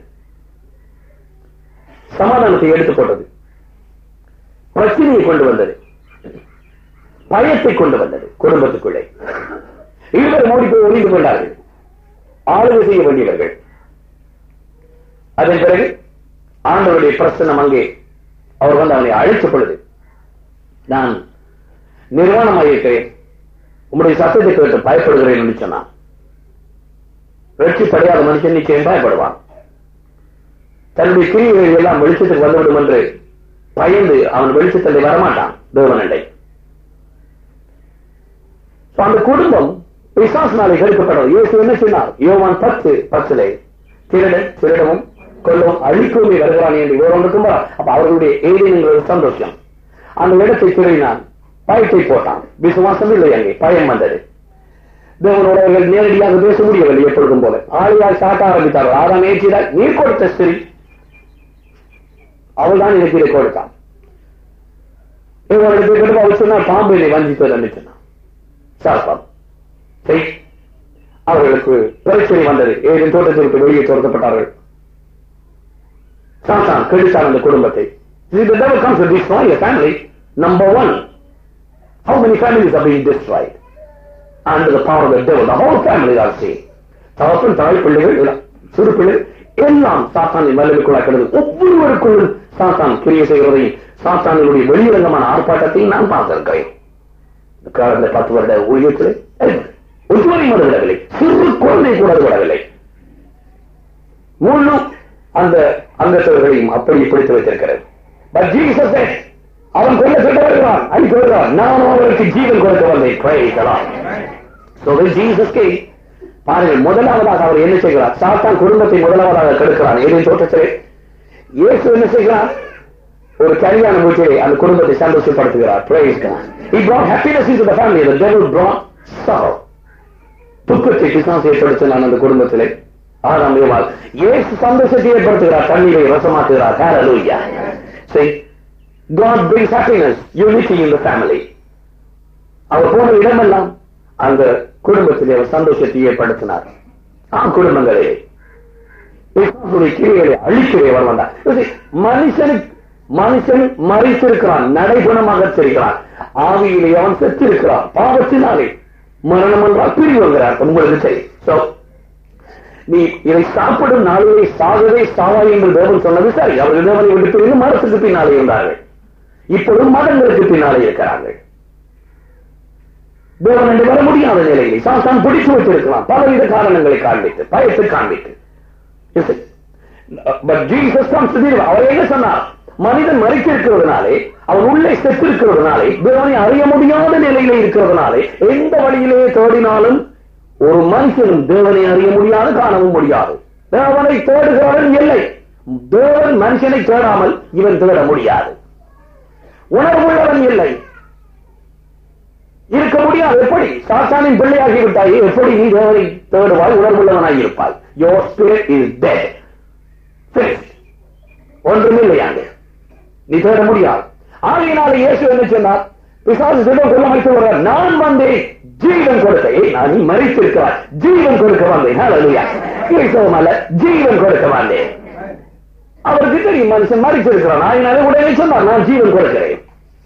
சமாதானத்தை எடுத்து போட்டது பிரச்சனையை கொண்டு வந்தது பயத்தை கொண்டு வந்தது குடும்பத்துக்குள்ளே இருவர் மூடி போய் ஒளிந்து கொண்டார்கள் ஆளுகை செய்ய வேண்டியவர்கள் அதன் பிறகு ஆண்டவருடைய பிரசன்னம் அங்கே அவர் வந்து அவனை அழைத்த பொழுது நான் நிர்வாணமாயிருக்கிறேன் உம்முடைய சத்தத்தை கேட்டு பயப்படுகிறேன் என்று சொன்னான் வெற்றிப்படையாத மனுஷன் நிச்சயம் பயப்படுவான் தன்னுடைய கிரியைகள் எல்லாம் வெளிச்சத்துக்கு வந்துவிடும் என்று பயந்து அவன் வெளிச்சத்தை வரமாட்டான் தேவனண்டை So, அந்த குடும்பம் பிசாசினாலே கெடுக்கப்படும் இயேசு என்ன சொன்னார் யோவான் பத்து பத்திலே திருடன் திருடவும் கொல்லவும் அழிக்கவுமே வருகிறான் என்று இவர் ஒன்றுக்கும் அப்ப அவர்களுடைய ஏதேனுங்கிறது சந்தோஷம் அந்த இடத்தை திருடினான் பயத்தை போட்டான் விசுவாசம் இல்லை அங்கே பயம் வந்தது தேவனோட அவர்கள் நேரடியாக பேச முடியவில்லை எப்பொழுதும் போல ஆளியால் சாட்ட ஆரம்பித்தார்கள் ஆறாம் ஏற்றிடால் நீ கொடுத்த ஸ்திரீ அவள்தான் எனக்கு இதை கொடுத்தான் இவர்களுக்கு கிட்ட அவள் சொன்னால் பாம்பு என்னை வஞ்சித்தது சொன்னான் சாப்பம் சரி அவர்களுக்கு பிரச்சனை வந்தது ஏதேன் தோட்டத்திற்கு வெளியே துரத்தப்பட்டார்கள் சாத்தான் கெடுத்தான் அந்த குடும்பத்தை See, the devil comes to destroy a family. Number one, how many families are being destroyed? Under the power of the devil, the whole family are saved. தகப்பன் தாய் பிள்ளைகள் எல்லாம், சிறு பிள்ளைகள் எல்லாம் சாத்தானின் வல்லலுக்குள்ளாக கிடந்து ஒவ்வொருவருக்குள்ளும் சாத்தான் கிரிய செய்கிறதையும் சாத்தானினுடைய வெளியரங்கமான ஆர்ப்பாட்டத்தையும் நான் பார்த்திருக்கிறேன் இந்த கடந்த பத்து வருட ஊழியத்தில் ஒருவரையும் அது விடவில்லை சிறு குழந்தை கூட அது விடவில்லை முழு அந்த அங்கத்தவர்களையும் அப்படி பிடித்து வைத்திருக்கிறது பட் ஜீசஸ் said, அவன் கொல்ல சொல்ல வருகிறான் அடி சொல்கிறான் நான் அவருக்கு ஜீவன் கொடுக்க வந்தேன் பிரைக்கலாம் So when Jesus came, பாருங்கள் முதலாவதாக அவர் என்ன செய்கிறார் சாத்தான் குடும்பத்தை முதலாவதாக கெடுக்கிறான் ஏதோ தோட்டத்திலே இயேசு என்ன செய்கிறார் ஒரு கல்யாண மூச்சிலே அந்த குடும்பத்தை சந்தோஷப்படுத்துகிறார் praise God he brought happiness into the family the devil brought sorrow துக்கத்தை பிசாசு ஏற்படுத்தினான் அந்த குடும்பத்திலே ஆறாம் ஏவாள் இயேசு சந்தோஷத்தை ஏற்படுத்துகிறார் தண்ணீரை ரசமாக்குகிறார் hallelujah see God brings happiness unity in the family அவர் போன இடமெல்லாம் அந்த குடும்பத்திலே அவர் சந்தோஷத்தை ஏற்படுத்தினார் ஆ குடும்பங்களே பிசாசுடைய கிரியைகளை அழிக்கிறே அவர் வந்தார் You see, மனுஷனுக்கு மனுஷன் மறைத்திருக்கிறான் நடைகுணமாக தெரிகிறான் ஆவியிலே அவன் செத்திருக்கிறான் பாவத்தினாலே மரணம் என்றால் பிரிவுங்கிறார் உங்களுக்கு சரி So, நீ இதை சாப்பிடும் நாளிலே சாகவே சாவாய் என்று தேவன் சொன்னது சரி அவர்கள் தேவனை விட்டு பிரிந்து மரத்துக்கு பின்னாலே இருந்தார்கள் இப்பொழுது மதங்களுக்கு பின்னாலே இருக்கிறார்கள் தேவன் என்று வர முடியாத நிலையிலே சாத்தான் பிடித்து வைத்திருக்கலாம் பலவித காரணங்களை காண்பித்து பயத்தை காண்பித்து Is it? But Jesus comes to the- அவர் என்ன சொன்னார் மனிதன் மறித்திருக்கிறதுனாலே அவன் உள்ளே செத்திருக்கிறதுனாலே தேவனை அறிய முடியாத நிலையில இருக்கிறதுனாலே எந்த வழியிலே தேடினாலும் ஒரு மனுஷனும் தேவனை அறிய முடியாது காணவும் முடியாது தேவனை தேடுகிறவன் இல்லை தேவன் மனுஷனை தேடாமல் இவன் தேட முடியாது உணர்வுள்ளவன் இல்லை இருக்க முடியாது எப்படி சாத்தானின் பிள்ளையாகி விட்டாயே எப்படி நீ தேவனை தேடுவாய் உணர்வுள்ளவனாய் இருப்பாய் யோர் ஸ்பிரிட் இஸ் டெட் ஒன்றுமில்லையாங்க நீ தேட முடியாது ஆகையினால இயேசு என்ன சொன்னார் பிசாசு சிடம் கொள்ள வைத்து வர்றார் நான் வந்தேன் ஜீவன் கொடுக்க ஏய், நான் நீ மறித்திருக்கிறார் ஜீவன் கொடுக்க வந்தேன் ஹalleluya. கிறிஸ்தவம் அல்ல ஜீவன் கொடுக்க வந்தேன் அவருக்கு தெரியும் மனுஷன் மறித்திருக்கிறான் ஆகினாலே உடனே சொன்னார் நான் ஜீவன் கொடுக்கிறேன்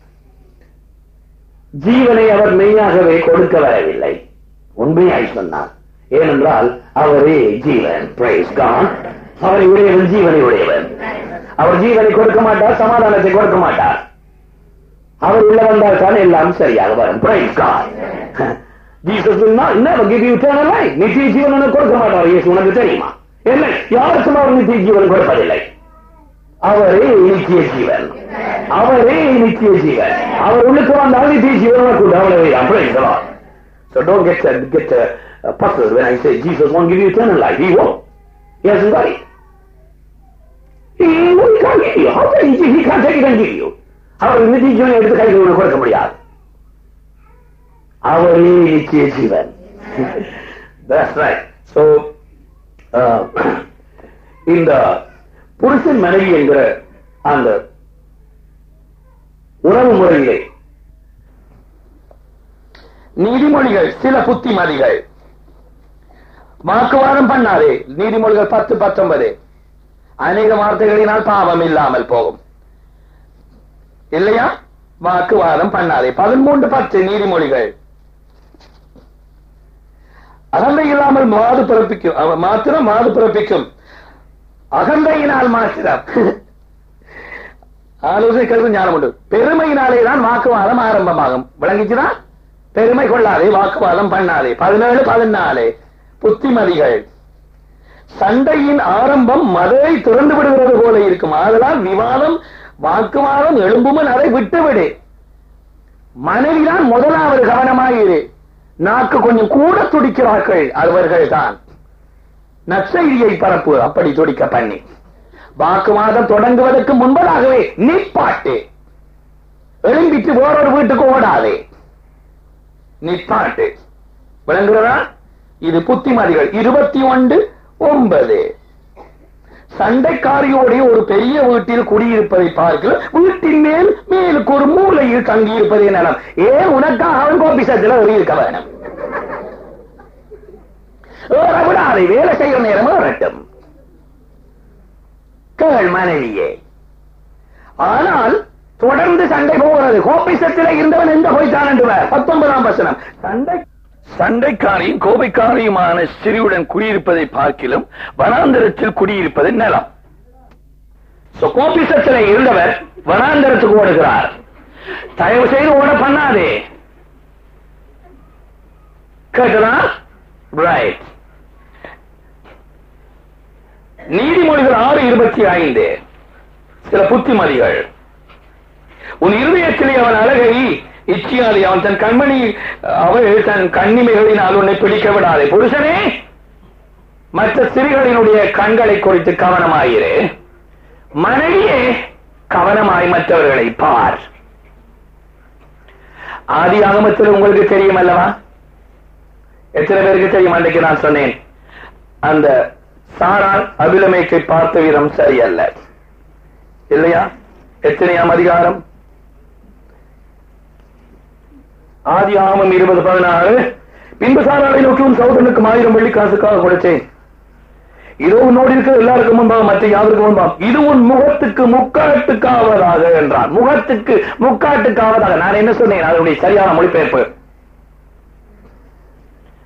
ஜீவனை அவர் மெய்யாகவே கொடுக்க வரவில்லை உண்மையாய் சொன்னார் ஏனென்றால் அவரே ஜீவன் பிரைஸ் காட் அவரை உடையவன் ஜீவனை உடையவன் அவர் ஜீவனை கொடுக்க மாட்டார் சமாதானத்தை கொடுக்க மாட்டார் அவர் உள்ள வந்தால் தான் எல்லாம் சரியாக வரும் praise God Jesus will not never give you eternal life நித்திய ஜீவன் உனக்கு கொடுக்க மாட்டார் இயேசு உனக்கு தெரியுமா இல்லை யாருக்கும் அவர் நித்திய ஜீவன் கொடுப்பதில்லை அவரே நித்திய ஜீவன் அவரே நித்திய ஜீவன் அவர் உள்ளுக்கு வந்தால் நித்திய ஜீவன் உனக்கு அவ்வளவு praise the Lord so don't get uh, get uh, uh, puzzled when I say Jesus won't give you eternal life he won't he hasn't got it he, he can't give you how can he, he can't take it and give you அவர் நித்திய ஜீவனை எடுத்து கையில் உனக்கு கொடுக்க முடியாது அவரே நித்திய ஜீவன் that's right so uh, இந்த புருஷன் மனைவி என்கிற அந்த உறவு முறையிலே நீதிமொழிகள் சில புத்திமதிகள் வாக்குவாதம் பண்ணாதே நீதிமொழிகள் பத்து பத்தொன்பது அநேக வார்த்தைகளினால் பாவம் இல்லாமல் போகும் இல்லையா வாக்குவாதம் பண்ணாதே பதிமூன்று பத்து நீதிமொழிகள் அகந்தை இல்லாமல் மாது பிறப்பிக்கும் அவ- மாத்திரம் மாது பிறப்பிக்கும் அகந்தையினால் மாத்திரம் ஆலோசனைக்கிறது ஞானம் உண்டு பெருமையினாலே தான் வாக்குவாதம் ஆரம்பமாகும் விளங்கிச்சுதா பெருமை கொள்ளாதே வாக்குவாதம் பண்ணாதே பதினேழு பதினாலு புத்திமதிகள் சண்டையின் ஆரம்பம் மதுரை திறந்து விடுகிறது போல இருக்கும் ஆதலால் விவாதம் வாக்குவாதம் எழும்புமன் அதை விட்டுவிடு மனைவிதான் முதலாவது கவனமாயிரு நாக்கு கொஞ்சம் கூட துடிக்கிறார்கள் அவர்கள் தான் நற்செய்தியை பரப்பு அப்படி துடிக்க பண்ணி வாக்குவாதம் தொடங்குவதற்கு முன்பதாகவே நிப்பாட்டு எழும்பிட்டு வேறொரு வீட்டுக்கு ஓடாதே நிப்பாட்டு விளங்குகிறதா இது புத்திமதிகள் இருபத்தி ஒன்று ஒன்பது சண்டைக்காரியோடைய ஒரு பெரிய வீட்டில் குடியிருப்பதை பார்க்க வீட்டின் மேல் மேலுக்கு ஒரு மூலையில் தங்கியிருப்பதே நலம் ஏன் உனக்காக அவன் கோபிசத்துல இருக்க வேணும் ஏற விடாதே வேலை செய்யும் நேரம் ஏறட்டும் கேள் மனைவியே ஆனால் தொடர்ந்து சண்டை போகிறது கோபிசத்திலே இருந்தவன் எங்க போய்த்தான் என்று பத்தொன்பதாம் வசனம் சண்டை சண்டைக்காரியும் கோபைக்காரியுமான சிறியுடன் குடியிருப்பதை பார்க்கிலும் வனாந்தரத்தில் குடியிருப்பது நலம் So, கோபிசத்திலே இருந்தவர் வனாந்தரத்துக்கு ஓடுகிறார் தயவு செய்து ஓட பண்ணாதே கேட்டதா ரைட் நீதிமொழிகள் ஆறு இருபத்தி ஐந்து சில புத்திமதிகள் உன் இருதயத்திலே அவன் அழகை இச்சியாதே அவன் தன் கண்மணி அவள் தன் கண்ணிமைகளினால் உன்னை பிடிக்க விடாதே புருஷனே மற்ற சிறுகளினுடைய கண்களை குறித்து கவனமாயிரு மனைவியே கவனமாய் மற்றவர்களை பார் ஆதி ஆகமத்தில் உங்களுக்கு தெரியும் அல்லவா எத்தனை பேருக்கு தெரியும் அன்றைக்கு நான் சொன்னேன் அந்த சாரால் அபிலமேக்கை பார்த்த விதம் சரியல்ல இல்லையா எத்தனையாம் அதிகாரம் ஆதி ஆமம் இருபது பதினாறு பின்பு சாராளை நோக்கி உன் சகோதரனுக்கு ஆயிரம் வெள்ளி காசுக்காக கொடுத்தேன் இதோ உன்னோடு இருக்கிற எல்லாருக்கும் முன்பாக மற்ற யாருக்கு முன்பாக இது உன் முகத்துக்கு முக்காட்டுக்காவதாக என்றான் முகத்துக்கு முக்காட்டுக்காவதாக நான் என்ன சொன்னேன் அதனுடைய சரியான மொழிபெயர்ப்பு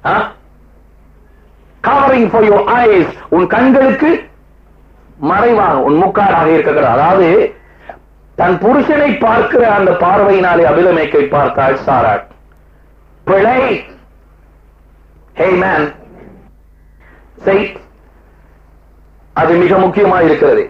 கவரிங் ஃபார் யோர் ஐஸ் உன் கண்களுக்கு மறைவாக உன் முக்காடாக இருக்கிறது அதாவது தன் புருஷனை பார்க்கிற அந்த பார்வையினாலே அபிலமேக்கை பார்த்தாள் சாராள் பிழை ஹே மேன் செய் அது மிக முக்கியமாக இருக்கிறது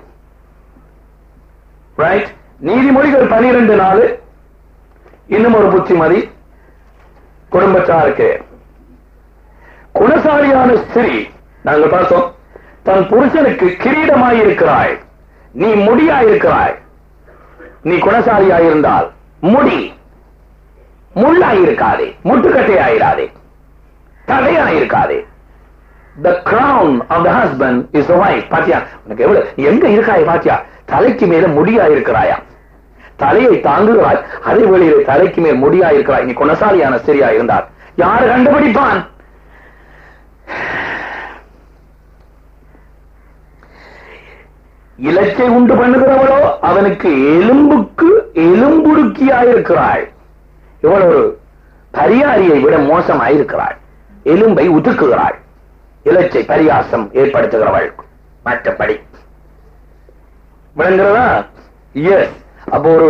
ரைட் நீதிமொழிகள் பனிரெண்டு நாலு இன்னும் ஒரு புத்திமதி குடும்பத்தாருக்கு குணசாலியான ஸ்திரீ நாங்கள் பார்த்தோம் தன் புருஷனுக்கு கிரீடமாயிருக்கிறாய் நீ முடியாயிருக்கிறாய் நீ குணசாலியாயிருந்தால் முடி முள்ளாயிருக்காதே முட்டுக்கட்டையாயிராதே தலையாயிருக்காதே the crown of the husband is the wife பாத்தியா உனக்கு எவ்வளவு எங்க இருக்காய் பாத்தியா தலைக்கு மேல முடியா இருக்கிறாயா தலையை தாங்குகிறாய் அதே வேளையிலே தலைக்கு மேல் முடியா இருக்கிறாய் நீ குணசாலியான ஸ்திரியா இருந்தால் யாரு கண்டுபிடிப்பான் இலச்சை உண்டு பண்ணுகிறவளோ அவனுக்கு எலும்புக்கு எலும்புடுக்கியாயிருக்கிறாள் இவள் ஒரு பரியாரியை விட மோசமாயிருக்கிறாள் எலும்பை உதுக்குகிறாள் இலச்சை பரியாசம் ஏற்படுத்துகிறவள் மற்றபடி விளங்குறதா எஸ் அப்போ ஒரு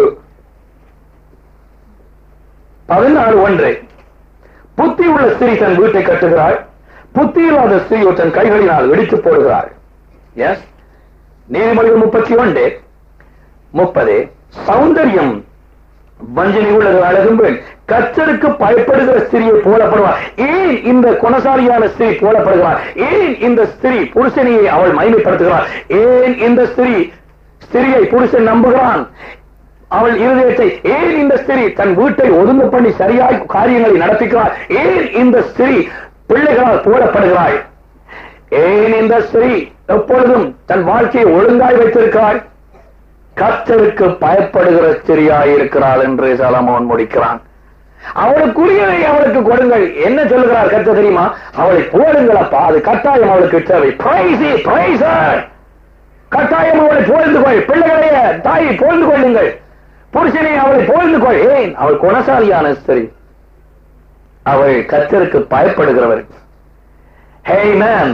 பதினாறு ஒன்று புத்தி உள்ள ஸ்திரீ தன் வீட்டை கட்டுகிறாள் புத்தி இல்லாத ஸ்திரீ தன் கைகளினால் இடித்து போடுகிறாள் எஸ் நீதிமொழிகள் முப்பத்தி ஒன்று முப்பது சௌந்தரியம் வஞ்சனை உள்ளது அழகும் பெண் கச்சருக்கு பயப்படுகிற ஸ்திரியை போலப்படுவார் ஏன் இந்த குணசாலியான ஸ்திரீ போலப்படுகிறார் ஏன் இந்த ஸ்திரீ புருஷனையை அவள் மைமைப்படுத்துகிறார் ஏன் இந்த ஸ்திரீ ஸ்திரியை புருஷன் நம்புகிறான் அவள் இருதயத்தை ஏன் இந்த ஸ்திரீ தன் வீட்டை ஒதுங்க பண்ணி சரியாய் காரியங்களை நடப்பிக்கிறார் ஏன் இந்த ஸ்திரீ பிள்ளைகளால் போடப்படுகிறாள் ஏன் இந்த ஸ்திரீ எப்பொழுதும் தன் வாழ்க்கையை ஒழுங்காய் வைத்திருக்கிறாள் கர்த்தருக்கு பயப்படுகிற ஸ்திரியாய் இருக்கிறாள் என்று சலமோன் முடிக்கிறான் அவளுக்குரியதை அவளுக்கு கொடுங்கள் என்ன சொல்லுகிறார் கர்த்தர் தெரியுமா அவளை போடுங்கள் அப்பா அது கட்டாயம் அவளுக்கு தேவை Praise it, praise her. கட்டாயம் அவளை புகழ்ந்து கொள் பிள்ளைகளைய தாயை புகழ்ந்து கொள்ளுங்கள் புருஷனை அவளை புகழ்ந்து கொள் ஏன் அவள் குணசாலியான ஸ்திரி அவள் கர்த்தருக்கு பயப்படுகிறவர் Hey man,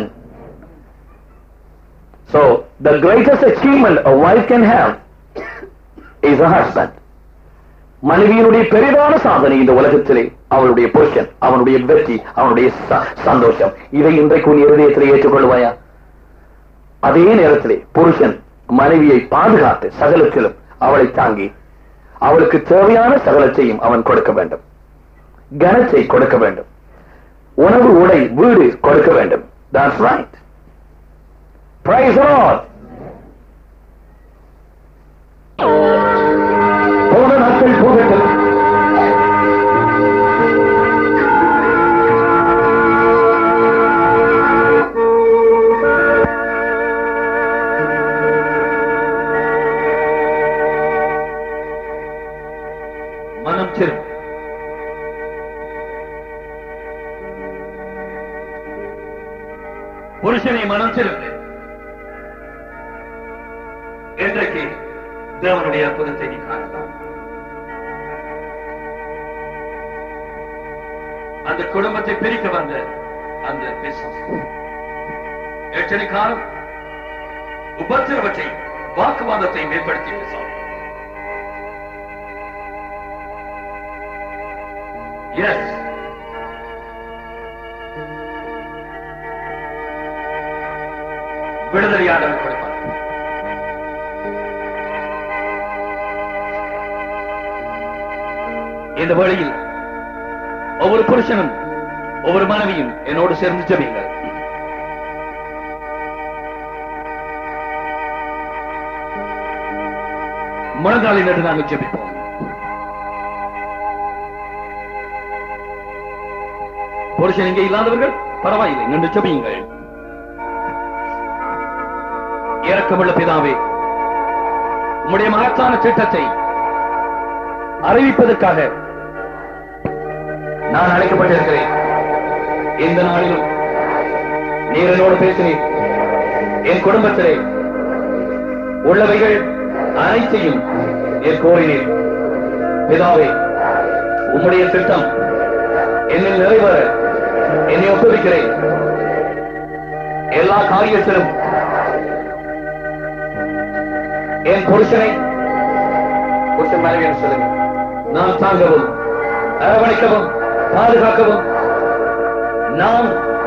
So, the greatest achievement a wife can have is a husband. மனைவியினுடைய பெரிதான சாதனை இந்த உலகத்திலே அவளுடைய புருஷன் அவனுடைய வெற்றி அவனுடைய ச- சந்தோஷம் இதை இன்றைக்கு உன் இருதயத்திலே ஏற்றுக்கொள்வாயா அதே நேரத்திலே புருஷன் மனைவியை பாதுகாத்து சகலத்திலும் அவளை தாங்கி அவளுக்கு தேவையான சகலத்தையும் அவன் கொடுக்க வேண்டும் கனத்தை கொடுக்க வேண்டும் உணவு உடை வீடு கொடுக்க வேண்டும் that's right Praise the Lord. போன நாட்கள் போகட்டும் மனம் திரும்ப புருஷனை மனம் திரும்ப இன்றைக்கு தேவனுடைய அற்புதத்தை நீ காணலாம் அந்த குடும்பத்தை பிரிக்க வந்த அந்த பிசாசு எத்தனை காலம் உபத்திரவத்தை வாக்குவாதத்தை மேம்படுத்தி பிசாசு எஸ் விடுதலையாளர் கொடுப்பார் இந்த வேளையில் ஒவ்வொரு புருஷனும் ஒவ்வொரு மனைவியும் என்னோடு சேர்ந்து ஜெபியுங்கள் முழங்காலில் நின்று நாங்கள் ஜெபிப்போம் புருஷன் இங்கே இல்லாதவர்கள் பரவாயில்லை நின்று ஜெபியுங்கள் இரக்கமுள்ள பிதாவே உம்முடைய மகத்தான திட்டத்தை அறிவிப்பதற்காக நான் அழைக்கப்பட்டிருக்கிறேன் இந்த நாளிலும் நீர் என்னோடு பேசினீர் என் குடும்பத்திலே உள்ளவைகள் அனைத்தையும் நீர் கோரினீர் பிதாவே உம்முடைய திட்டம் என்னில் நிறைவேற என்னை ஒப்புவிக்கிறேன் எல்லா காரியத்திலும் என் புருஷனை புருஷன் மனைவி என்று சொல்லுங்க நான் தாங்கவும் அரவணைக்கவும் பாதுகாக்கவும் நான்